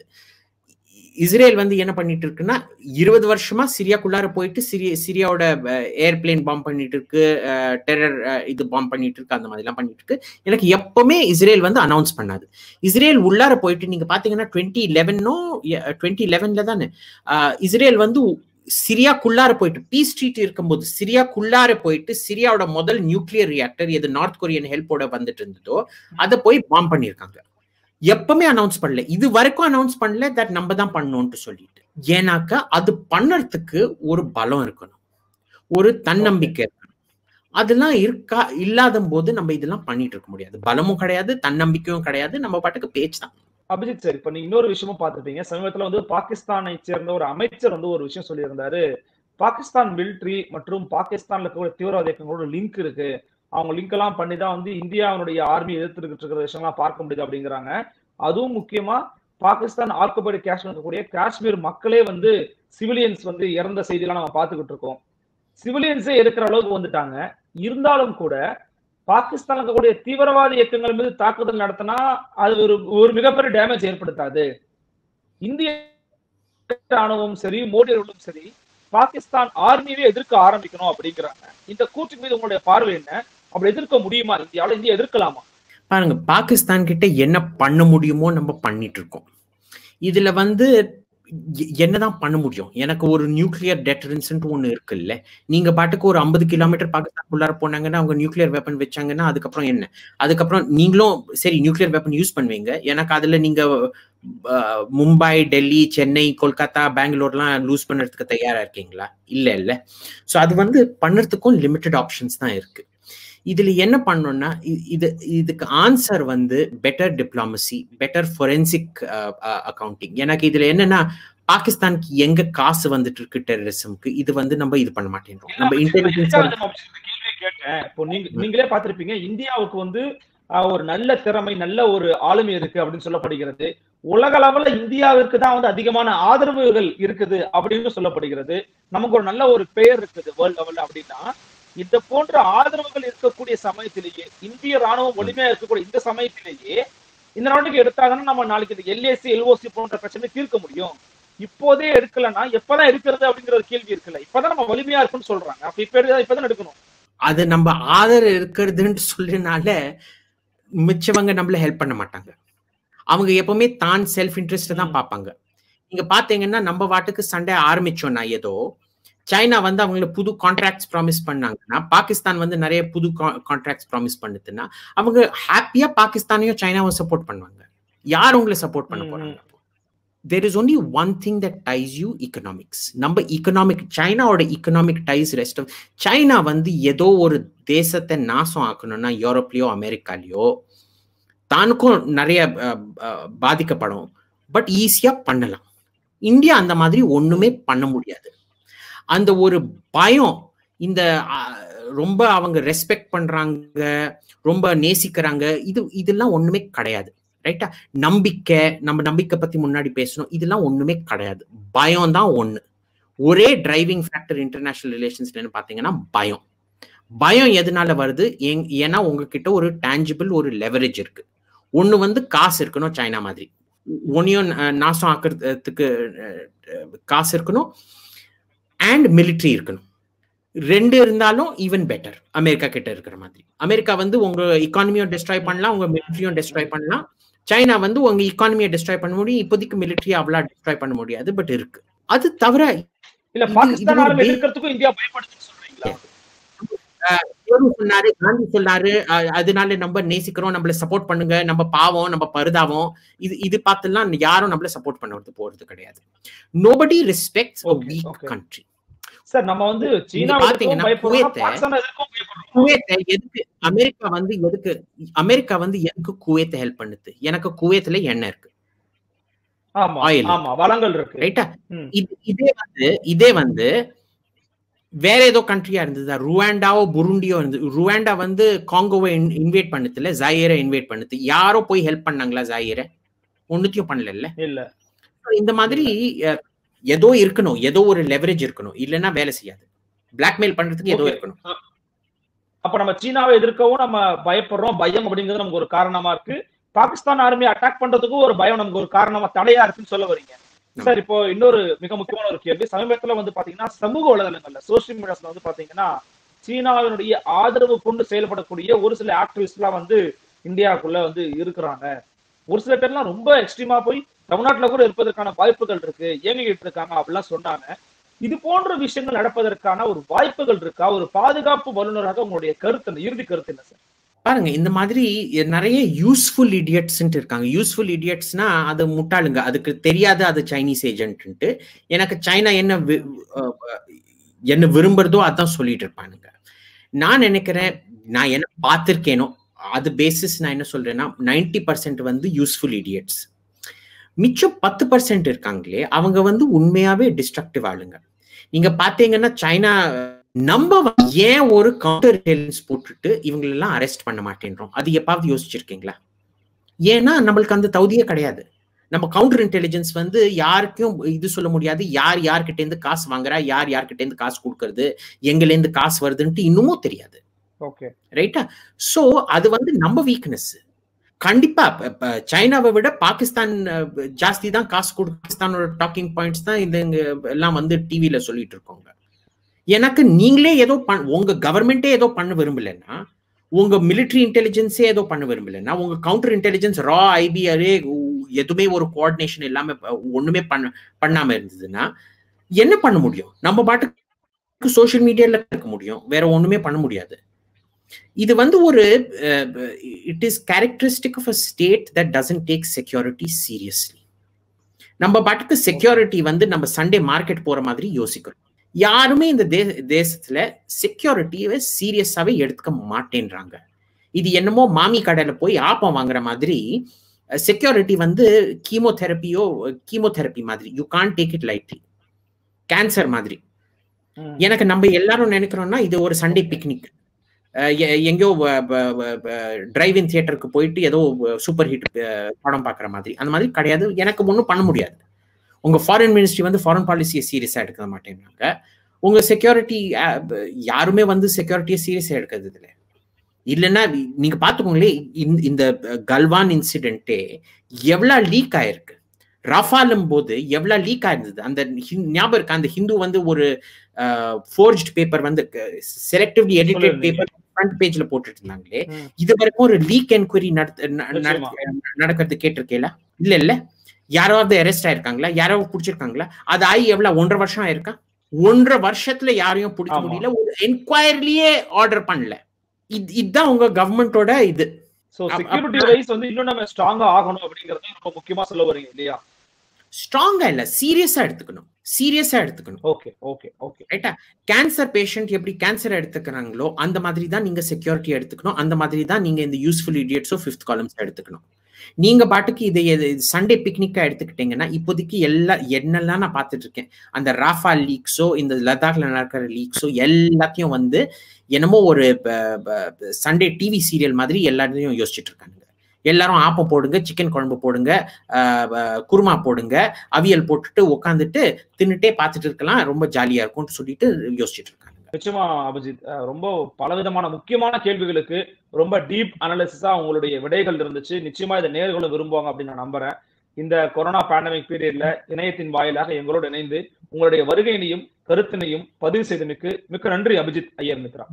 இஸ்ரேல் வந்து என்ன பண்ணிட்டு இருக்குன்னா இருபது வருஷமா சிரியாக்குள்ளார போயிட்டு சிரிய சிரியாவோட ஏர்பிளேன் பாம்பு பண்ணிட்டு இருக்கு டெரர் இது பாம்பு பண்ணிட்டு இருக்கு அந்த மாதிரிலாம் பண்ணிட்டு இருக்கு எனக்கு எப்பவுமே இஸ்ரேல் வந்து அனௌன்ஸ் பண்ணாது இஸ்ரேல் உள்ளார போயிட்டு நீங்க பாத்தீங்கன்னா டுவெண்ட்டி லெவனோ டுவெண்ட்டி லெவன்ல தானே அஹ், இஸ்ரேல் வந்து சிரியாக்குள்ளார போயிட்டு பீஸ் ஸ்ட்ரீட் இருக்கும்போது சிரியாக்குள்ளார போயிட்டு சிரியாவோட முதல் நியூக்ளியர் ரியாக்டர் எது நார்த் கொரியன் ஹெல்ப்போட வந்துட்டு இருந்ததோ அதை போய் பாம்பு பண்ணியிருக்காங்க எப்பவுமே அனௌன்ஸ் பண்ணல இது வரைக்கும் அனௌன்ஸ் பண்ணல தட் நம்ம தான் பண்ணணும்னு சொல்லிட்டு ஏன்னாக்கா அது பண்ணறதுக்கு ஒரு பலம் இருக்கணும் ஒரு தன்னம்பிக்கை இருக்கணும் அதெல்லாம் இருக்கா இல்லாத போது நம்ம இதெல்லாம் பண்ணிட்டு இருக்க முடியாது பலமும் கிடையாது தன்னம்பிக்கையும் கிடையாது நம்ம பாட்டுக்கு பேச்சு தான் அபிஜித் சார் இப்ப நீங்க இன்னொரு விஷயமும் பார்த்திருப்பீங்க சமீபத்துல வந்து பாகிஸ்தானை சேர்ந்த ஒரு அமைச்சர் வந்து ஒரு விஷயம் சொல்லியிருந்தாரு பாகிஸ்தான் மிலிட்ரி மற்றும் பாகிஸ்தான்ல இருக்கக்கூடிய தீவிரவாத இயக்கங்களோட லிங்க் இருக்கு அவங்க லிங்க் எல்லாம் பண்ணி தான் வந்து இந்தியாவுடைய ஆர்மி எதிர்த்துக்கிட்டு இருக்கிற விஷயம்லாம் பார்க்க முடியுது அப்படிங்கிறாங்க அதுவும் முக்கியமா பாகிஸ்தான் ஆக்குபைடு காஷ்மீர் இருக்கக்கூடிய காஷ்மீர் மக்களே வந்து சிவிலியன்ஸ் வந்து இறந்த செய்தியெல்லாம் நம்ம பார்த்துக்கிட்டு இருக்கோம் சிவிலியன்ஸே இருக்கிற அளவுக்கு வந்துட்டாங்க இருந்தாலும் கூட பாகிஸ்தான் இருக்கக்கூடிய தீவிரவாத இயக்கங்கள் மீது தாக்குதல் நடத்தினா அது ஒரு ஒரு மிகப்பெரிய டேமேஜ் ஏற்படுத்தாது இந்திய ராணுவம் சரி மோடி அவர்களும் சரி பாகிஸ்தான் ஆர்மியவே எதிர்க்க ஆரம்பிக்கணும் அப்படிங்கிறாங்க இந்த கூற்று மீது உங்களுடைய பார்வை என்ன அப்படி எதிர்க்க முடியுமா இந்தியாவில் இந்தியா எதிர்க்கலாமா பாருங்க பாகிஸ்தான் கிட்ட என்ன பண்ண முடியுமோ நம்ம பண்ணிட்டு இருக்கோம் இதுல வந்து எ- என்னதான் பண்ண முடியும் எனக்கு ஒரு நியூக்ளியர் டெட்டரன்ஸ் ஒண்ணு இருக்குல்ல நீங்க பாட்டுக்கு ஒரு ஐம்பது கிலோமீட்டர் பாகிஸ்தானுக்குள்ளார போனாங்கன்னா அவங்க நியூக்ளியர் வெப்பன் வச்சாங்கன்னா அதுக்கப்புறம் என்ன அதுக்கப்புறம் நீங்களும் சரி நியூக்ளியர் வெப்பன் யூஸ் பண்ணுவீங்க எனக்கு அதுல நீங்க அஹ், மும்பை டெல்லி சென்னை கொல்கத்தா பெங்களூர்லாம் லூஸ் பண்ணுறதுக்கு தயாரா இருக்கீங்களா இல்ல இல்ல ஸோ அது வந்து பண்ணுறதுக்கும் லிமிட்டட் ஆப்ஷன்ஸ் தான் இருக்கு இதுல என்ன பண்ணோம்னா இ- இது இதுக்கு ஆன்சர் வந்து better diplomacy better forensic accounting எனக்கு இதுல என்னன்னா பாகிஸ்தானுக்கு எங்க காசு வந்துட்டு இருக்கு டெரரிசம்க்கு இது வந்து நம்ம இது பண்ண மாட்டேன்றோம் நம்ம இன்டெலிஜென்ஸ் இதுக்காக நம்ம இந்த கேள்வியை கேட்டேன் இப்போ நீங்க நீங்களே பார்த்திருப்பீங்க இந்தியாவுக்கு வந்து ஆஹ், ஒரு நல்ல திறமை நல்ல ஒரு ஆளுமை இருக்கு அப்படின்னு சொல்லப்படுகிறது உலக அளவுல இந்தியாவிற்கு தான் வந்து அதிகமான ஆதரவுகள் இருக்குது அப்படின்னு சொல்லப்படுகிறது நமக்கு ஒரு நல்ல ஒரு பெயர் இருக்குது வேர்ல்ட் லெவல்ல அப்படின்னா இந்த போன்ற ஆதரவுகள் இருக்கக்கூடிய சமயத்திலேயே இந்திய ராணுவம் வலிமையா இருக்கக்கூடிய இந்த சமயத்திலேயே இந்த நாட்டுக்கு எடுத்தாங்கன்னா நம்ம நாளைக்கு இந்த எல்ஏசி எல்ஓசி போன்ற பிரச்சனை தீர்க்க முடியும் இப்போதே எடுக்கலன்னா எப்பதான் எடுக்கிறது அப்படிங்கிற ஒரு கேள்வி இருக்குல்ல இப்பதான் நம்ம வலிமையா இருக்குன்னு சொல்றாங்க அப்ப இப்ப எடுத்தா இப்பதான் எடுக்கணும் அது நம்ம ஆதரவு இருக்கிறதுன்னு சொல்லினால மிச்சவங்க நம்மள ஹெல்ப் பண்ண மாட்டாங்க அவங்க எப்பவுமே தான் செல்ஃப் இன்ட்ரெஸ்ட் தான் பார்ப்பாங்க நீங்க பாத்தீங்கன்னா நம்ம வாட்டுக்கு சண்டை ஆரம்பிச்சோம்னா ஏதோ சைனா வந்து அவங்களுக்கு புது கான்ட்ராக்ட்ஸ் ப்ராமிஸ் பண்ணாங்கன்னா பாகிஸ்தான் வந்து நிறைய புது கான்ட்ராக்ட்ஸ் ப்ராமிஸ் பண்ணுதுன்னா அவங்க ஹாப்பியா பாகிஸ்தானையும் சைனாவும் சப்போர்ட் பண்ணுவாங்க யார் உங்களை சப்போர்ட் பண்ண ம், போறாங்க there is only one thing that ties you economics நம்ம economic சைனாவோட economic டைஸ் ரெஸ்ட் சைனா வந்து ஏதோ ஒரு தேசத்தை நாசம் ஆக்கணும்னா யூரோப்லயோ அமெரிக்காலயோ தானுக்கும் நிறைய அஹ், அஹ், பாதிக்கப்படும் பட் ஈஸியா பண்ணலாம் இந்தியா அந்த மாதிரி ஒண்ணுமே பண்ண முடியாது அந்த ஒரு பயம் இந்த அஹ், ரொம்ப அவங்க ரெஸ்பெக்ட் பண்றாங்க ரொம்ப நேசிக்கிறாங்க இது இதெல்லாம் ஒண்ணுமே கிடையாது ரைட்டா நம்பிக்கை நம்ம நம்பிக்கை பத்தி முன்னாடி பேசணும் இதெல்லாம் ஒண்ணுமே கிடையாது பயம் தான் ஒண்ணு ஒரே டிரைவிங் ஃபேக்டர் இன்டர்நேஷனல் ரிலேஷன்ஸ்ல பாத்தீங்கன்னா பயம் பயம் எதனால வருது ஏங்- ஏன்னா உங்ககிட்ட ஒரு டேஞ்சிபிள் ஒரு லெவரேஜ் இருக்கு ஒண்ணு வந்து காசு இருக்கணும் சைனா மாதிரி ஒன்னையும் அஹ், நாசம் ஆக்குறதுக்கு அஹ், அஹ், காசு இருக்கணும் அண்ட் military இருக்கணும் ரெண்டு இருந்தாலும் ஈவன் பெட்டர் அமெரிக்கா கிட்ட இருக்கிற மாதிரி அமெரிக்கா வந்து உங்க இக்கானமியும் டெஸ்ட்ராய் பண்ணலாம் உங்க மிலிட்ரியும் டெஸ்ட்ராய் பண்ணலாம் சைனா வந்து உங்க இக்கானமியை டெஸ்ட்ராய் பண்ண முடியும் இப்போதைக்கு மிலிட்ரி அவ்வளோ டெஸ்ட்ராய் பண்ண முடியாது பட் இருக்கு அது தவிர இல்ல இது- பாகிஸ்தான் இது ஒரு ஆளுமை base- எதிர்க்கிறதுக்கும் இந்தியா பயப்படுதுன்னு சொல்றீங்களா நேரு சொன்னாரு காந்தி சொன்னாரு அஹ், அதனால நம்ம நேசிக்கிறோம் நம்மள சப்போர்ட் பண்ணுங்க நம்ம பாவம் நம்ம பரிதாபம் இது இது பார்த்துலாம் யாரும் நம்மள சப்போர்ட் பண்ண போறது கிடையாது nobody respects Okay, weak okay. Country sir நம்ம வந்து சீனா பாத்தீங்கன்னா குவைத்தை- குவைத்தை எதுக்கு அமெரிக்கா வந்து எதுக்கு அமெரிக்கா வந்து எதுக்கு குவைத்தை ஹெல்ப் பண்ணுது எனக்கு குவைத்துல எண்ணெய் இருக்கு ஆமா Oil. ஆமா வளங்கள் இருக்கு ரைட்டா ம். இது இதே வந்து இதே வந்து வேற ஏதோ கண்ட்ரியா இருந்ததா ருவாண்டாவோ புருண்டியோ இருந்தது ருவாண்டா வந்து காங்கோவை இன்வைட் பண்ணதுல ஜாயிரை இன்வைட் பண்ணுது யாரோ போய் ஹெல்ப் பண்ணாங்களா ஜாயிரை ஒண்ணுத்தையும் பண்ணல இல்ல இந்த மாதிரி அஹ், ஏதோ இருக்கணும் ஏதோ ஒரு லெவரேஜ் இருக்கணும் இல்லைன்னா வேலை செய்யாது பிளாக்மெயில் பண்றதுக்கு ஏதோ Okay. இருக்கணும் அப்ப நம்ம சீனாவை எதிர்க்கவும் நம்ம பயப்படுறோம் பயம் அப்படிங்கிறது நமக்கு ஒரு காரணமா இருக்கு பாகிஸ்தான் ஆர்மி அட்டாக் பண்றதுக்கும் ஒரு பயம் நமக்கு ஒரு காரணமா தடையா இருக்குன்னு சொல்ல வரீங்க சார் இப்போ இன்னொரு மிக முக்கியமான ஒரு கேள்வி சமீபத்துல வந்து பாத்தீங்கன்னா சமூக வலைதளங்கள்ல சோசியல் மீடியாஸ்ல வந்து பாத்தீங்கன்னா சீனாவினுடைய ஆதரவு கொண்டு செயல்படக்கூடிய ஒரு சில ஆக்டிவிஸ்ட் எல்லாம் வந்து இந்தியாவுக்குள்ள வந்து இருக்கிறாங்க ஒரு சில பேர்லாம் ரொம்ப எக்ஸ்ட்ரீமா போய் தமிழ்நாட்டுல கூட இருப்பதற்கான வாய்ப்புகள் இருக்கு இயங்கிட்டு இருக்காங்க அப்படிலாம் சொன்னாங்க இது போன்ற விஷயங்கள் நடப்பதற்கான ஒரு வாய்ப்புகள் இருக்கா ஒரு பாதுகாப்பு வல்லுநராக உங்களுடைய கருத்து என்ன? இறுதி கருத்து என்ன சார் பாருங்க இந்த மாதிரி நிறைய யூஸ்ஃபுல் இடியட்ஸ் இருக்காங்க யூஸ்ஃபுல் இடியட்ஸ்னா அது முட்டாளுங்க அதுக்கு தெரியாது அது சைனீஸ் ஏஜென்ட் எனக்கு சைனா என்ன வி- அஹ் என்ன விரும்புறதோ அதான் சொல்லிட்டு இருப்பானுங்க நான் நினைக்கிறேன் நான் என்ன பார்த்திருக்கேனோ அது பேசிஸ் நான் என்ன சொல்றேன்னா 90% பர்சன்ட் வந்து யூஸ்ஃபுல் இடியட்ஸ் மிச்சம் பத்து பர்சன்ட் இருக்காங்களே அவங்க வந்து உண்மையாவே டிஸ்ட்ரக்டிவ் ஆளுங்க நீங்க பாத்தீங்கன்னா சைனா நம்ம வந்து ஏன் ஒரு கவுண்டர் இன்டெலிஜென்ஸ் போட்டுட்டு இவங்களெல்லாம் அரெஸ்ட் பண்ண மாட்டேன்றோம் அது எப்பாவது யோசிச்சிருக்கீங்களா ஏன்னா நம்மளுக்கு அந்த தகுதியே கிடையாது நம்ம கவுண்டர் இன்டெலிஜென்ஸ் வந்து யாருக்கும் இது சொல்ல முடியாது யார் யார்கிட்ட இருந்து காசு வாங்குறா யார் யார்கிட்ட இருந்து காசு கொடுக்கறது எங்கல இருந்து காசு வருதுன்ட்டு இன்னமும் தெரியாது ஓகே ரைட்டா சோ அது வந்து நம்ம வீக்னஸ் கண்டிப்பா இப்ப- இப்ப சைனாவை விட பாகிஸ்தான் அஹ், ஜாஸ்தி தான் காசு கொடு பாகிஸ்தானோட டாக்கிங் பாயிண்ட்ஸ் தான் இது இங்க எல்லாம் வந்து டிவில சொல்லிட்டு இருக்கோங்க எனக்கு நீங்களே ஏதோ பண் உங்க கவர்மெண்டே ஏதோ பண்ண விரும்பலன்னா உங்க மிலிட்டரி இன்டெலிஜென்ஸே ஏதோ பண்ண விரும்பலன்னா உங்க கவுண்டர் இன்டெலிஜென்ஸ் ரா ஐபிஆரே எதுவுமே ஒரு கோஆர்டினேஷன் இல்லாம அஹ், ஒண்ணுமே பண்ண பண்ணாம இருந்ததுன்னா என்ன பண்ண முடியும் நம்ம பாட்டுக்கு சோஷியல் மீடியால இருக்க முடியும் வேற ஒண்ணுமே பண்ண முடியாது இது வந்து ஒரு it is characteristic of a state that doesn't take security seriously நம்ம பாட்டுக்கு செக்யூரிட்டி வந்து நம்ம சண்டே மார்க்கெட் போற மாதிரி யோசிக்கிறோம் யாருமே இந்த தே தேசத்துல செக்யூரிட்டியை சீரியஸாவே எடுத்துக்க மாட்டேன்றாங்க இது என்னமோ மாமி கடையில போய் ஆப்பம் வாங்குற மாதிரி செக்யூரிட்டி வந்து கீமோதெரப்பியோ கீமோதெரப்பி மாதிரி you can't take it lightly cancer மாதிரி ம். எனக்கு நம்ம எல்லாரும் நினைக்கிறோம்னா இது ஒரு சண்டே பிக்னிக் எங்கேயோ டிரைவ் இன் தியேட்டருக்கு போயிட்டு ஏதோ சூப்பர் ஹிட் படம் பார்க்குற மாதிரி அந்த மாதிரி கிடையாது எனக்கு ஒன்றும் பண்ண முடியாது உங்க ஃபாரின் மினிஸ்ட்ரி வந்து ஃபாரின் பாலிசியை சீரியஸா எடுக்க மாட்டேங்கிறாங்க உங்க செக்யூரிட்டி யாருமே வந்து செக்யூரிட்டியை சீரியஸா எடுக்கிறது இல்லை இல்லைன்னா நீங்க பாத்துக்கோங்களே இந்த- இந்த கல்வான் இன்சிடென்ட்டே எவ்வளவு லீக் ஆயிருக்கு ரஃபாலும் போது எவ்வளவு லீக் ஆயிருந்தது அந்த ஹிந்- ஞாபகம் இருக்கு அந்த ஹிந்து வந்து ஒரு ஃபோர்ஜ்ட் பேப்பர் வந்து செலக்டிவ்லி எடிட்டட் சொல்லுங்க. பேப்பர் ஃப்ரண்ட் பேஜ்ல போட்டுட்டு இருந்தாங்களே ம். இது வரைக்கும் ஒரு லீக் என்கொயரி நிச்சயமா. நடக்கிறது கேட்டிருக்கேல இல்ல இல்ல யாராவது அரெஸ்ட் ஆயிருக்காங்களா யாராவது பிடிச்சிருக்காங்களா அது ஆகி எவ்வளவு ஒன்றரை வருஷம் ஆயிருக்கா ஒன்றரை வருஷத்துல யாரையும் பிடிக்க ஆமா. முடியல ஒரு என்கொயரிலேயே ஆர்டர் பண்ணல இது இதுதான் உங்க கவர்மெண்டோட இது சோ அப்- செக்யூரிட்டி அப்ப- வைஸ் வந்து இன்னும் நம்ம ஸ்ட்ராங்கா ஆகணும் அப்படிங்கறது ரொம்ப முக்கியமா சொல்ல வரீங்க இல்லையா ஸ்ட்ராங்கா இல்ல சீரியஸா எடுத்துக்கணும் சீரியஸா எடுத்துக்கணும் ஓகே ஓகே ஓகே ரைட்டா கேன்சர் பேஷண்ட் எப்படி கேன்சர் எடுத்துக்கிறாங்களோ அந்த மாதிரி தான் நீங்க செக்யூரிட்டி எடுத்துக்கணும் அந்த மாதிரி தான் நீங்க இந்த யூஸ்ஃபுல் இடியட்ஸோ ஃபிஃப்த் காலம்ஸ் எடுத்துக்கணும் நீங்க பாட்டுக்கு இதை சண்டே பிக்னிக்கா எடுத்துக்கிட்டீங்கன்னா இப்போதைக்கு எல்லா என்னெல்லாம் நான் பார்த்துட்டு இருக்கேன் அந்த ராஃபா லீக்ஸோ இந்த லடாக்ல நடக்கிற லீக்ஸோ எல்லாத்தையும் வந்து என்னமோ ஒரு சண்டே டிவி சீரியல் மாதிரி எல்லாத்தையும் யோசிச்சுட்டு இருக்காங்க எல்லாரும் ஆப்பம் போடுங்க சிக்கன் குழம்பு போடுங்க அஹ், அஹ், குருமா போடுங்க அவியல் போட்டுட்டு உட்காந்துட்டு தின்னுட்டே பார்த்துட்டு இருக்கலாம் ரொம்ப ஜாலியா இருக்கும்னு சொல்லிட்டு யோசிச்சுட்டு இருக்காங்க நிச்சயமா அபிஜித் அஹ் ரொம்ப பலவிதமான முக்கியமான கேள்விகளுக்கு ரொம்ப டீப் அனாலிசிஸா உங்களுடைய விடைகள் இருந்துச்சு நிச்சயமா இதை நேர்களும் விரும்புவாங்க அப்படின்னு நான் நம்புறேன் இந்த கொரோனா பேண்டமிக் பீரியட்ல இணையத்தின் வாயிலாக எங்களோடு இணைந்து உங்களுடைய வருகையினையும் கருத்தினையும் பதிவு செய்தமைக்கு மிக்க நன்றி அபிஜித் ஐயர் மித்ரா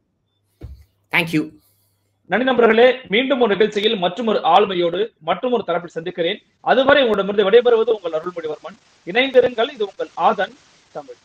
தேங்க்யூ நன்றி நண்பர்களே மீண்டும் ஒரு நிகழ்ச்சியில் மற்றும் ஒரு ஆளுமையோடு மற்றும் ஒரு தரப்பில் சந்திக்கிறேன் அதுவரை உங்களிடமிருந்து விடைபெறுவது உங்கள் அருள்மொழிவர்மன் இணைந்திருங்கள் இது உங்கள் ஆதன் தமிழ்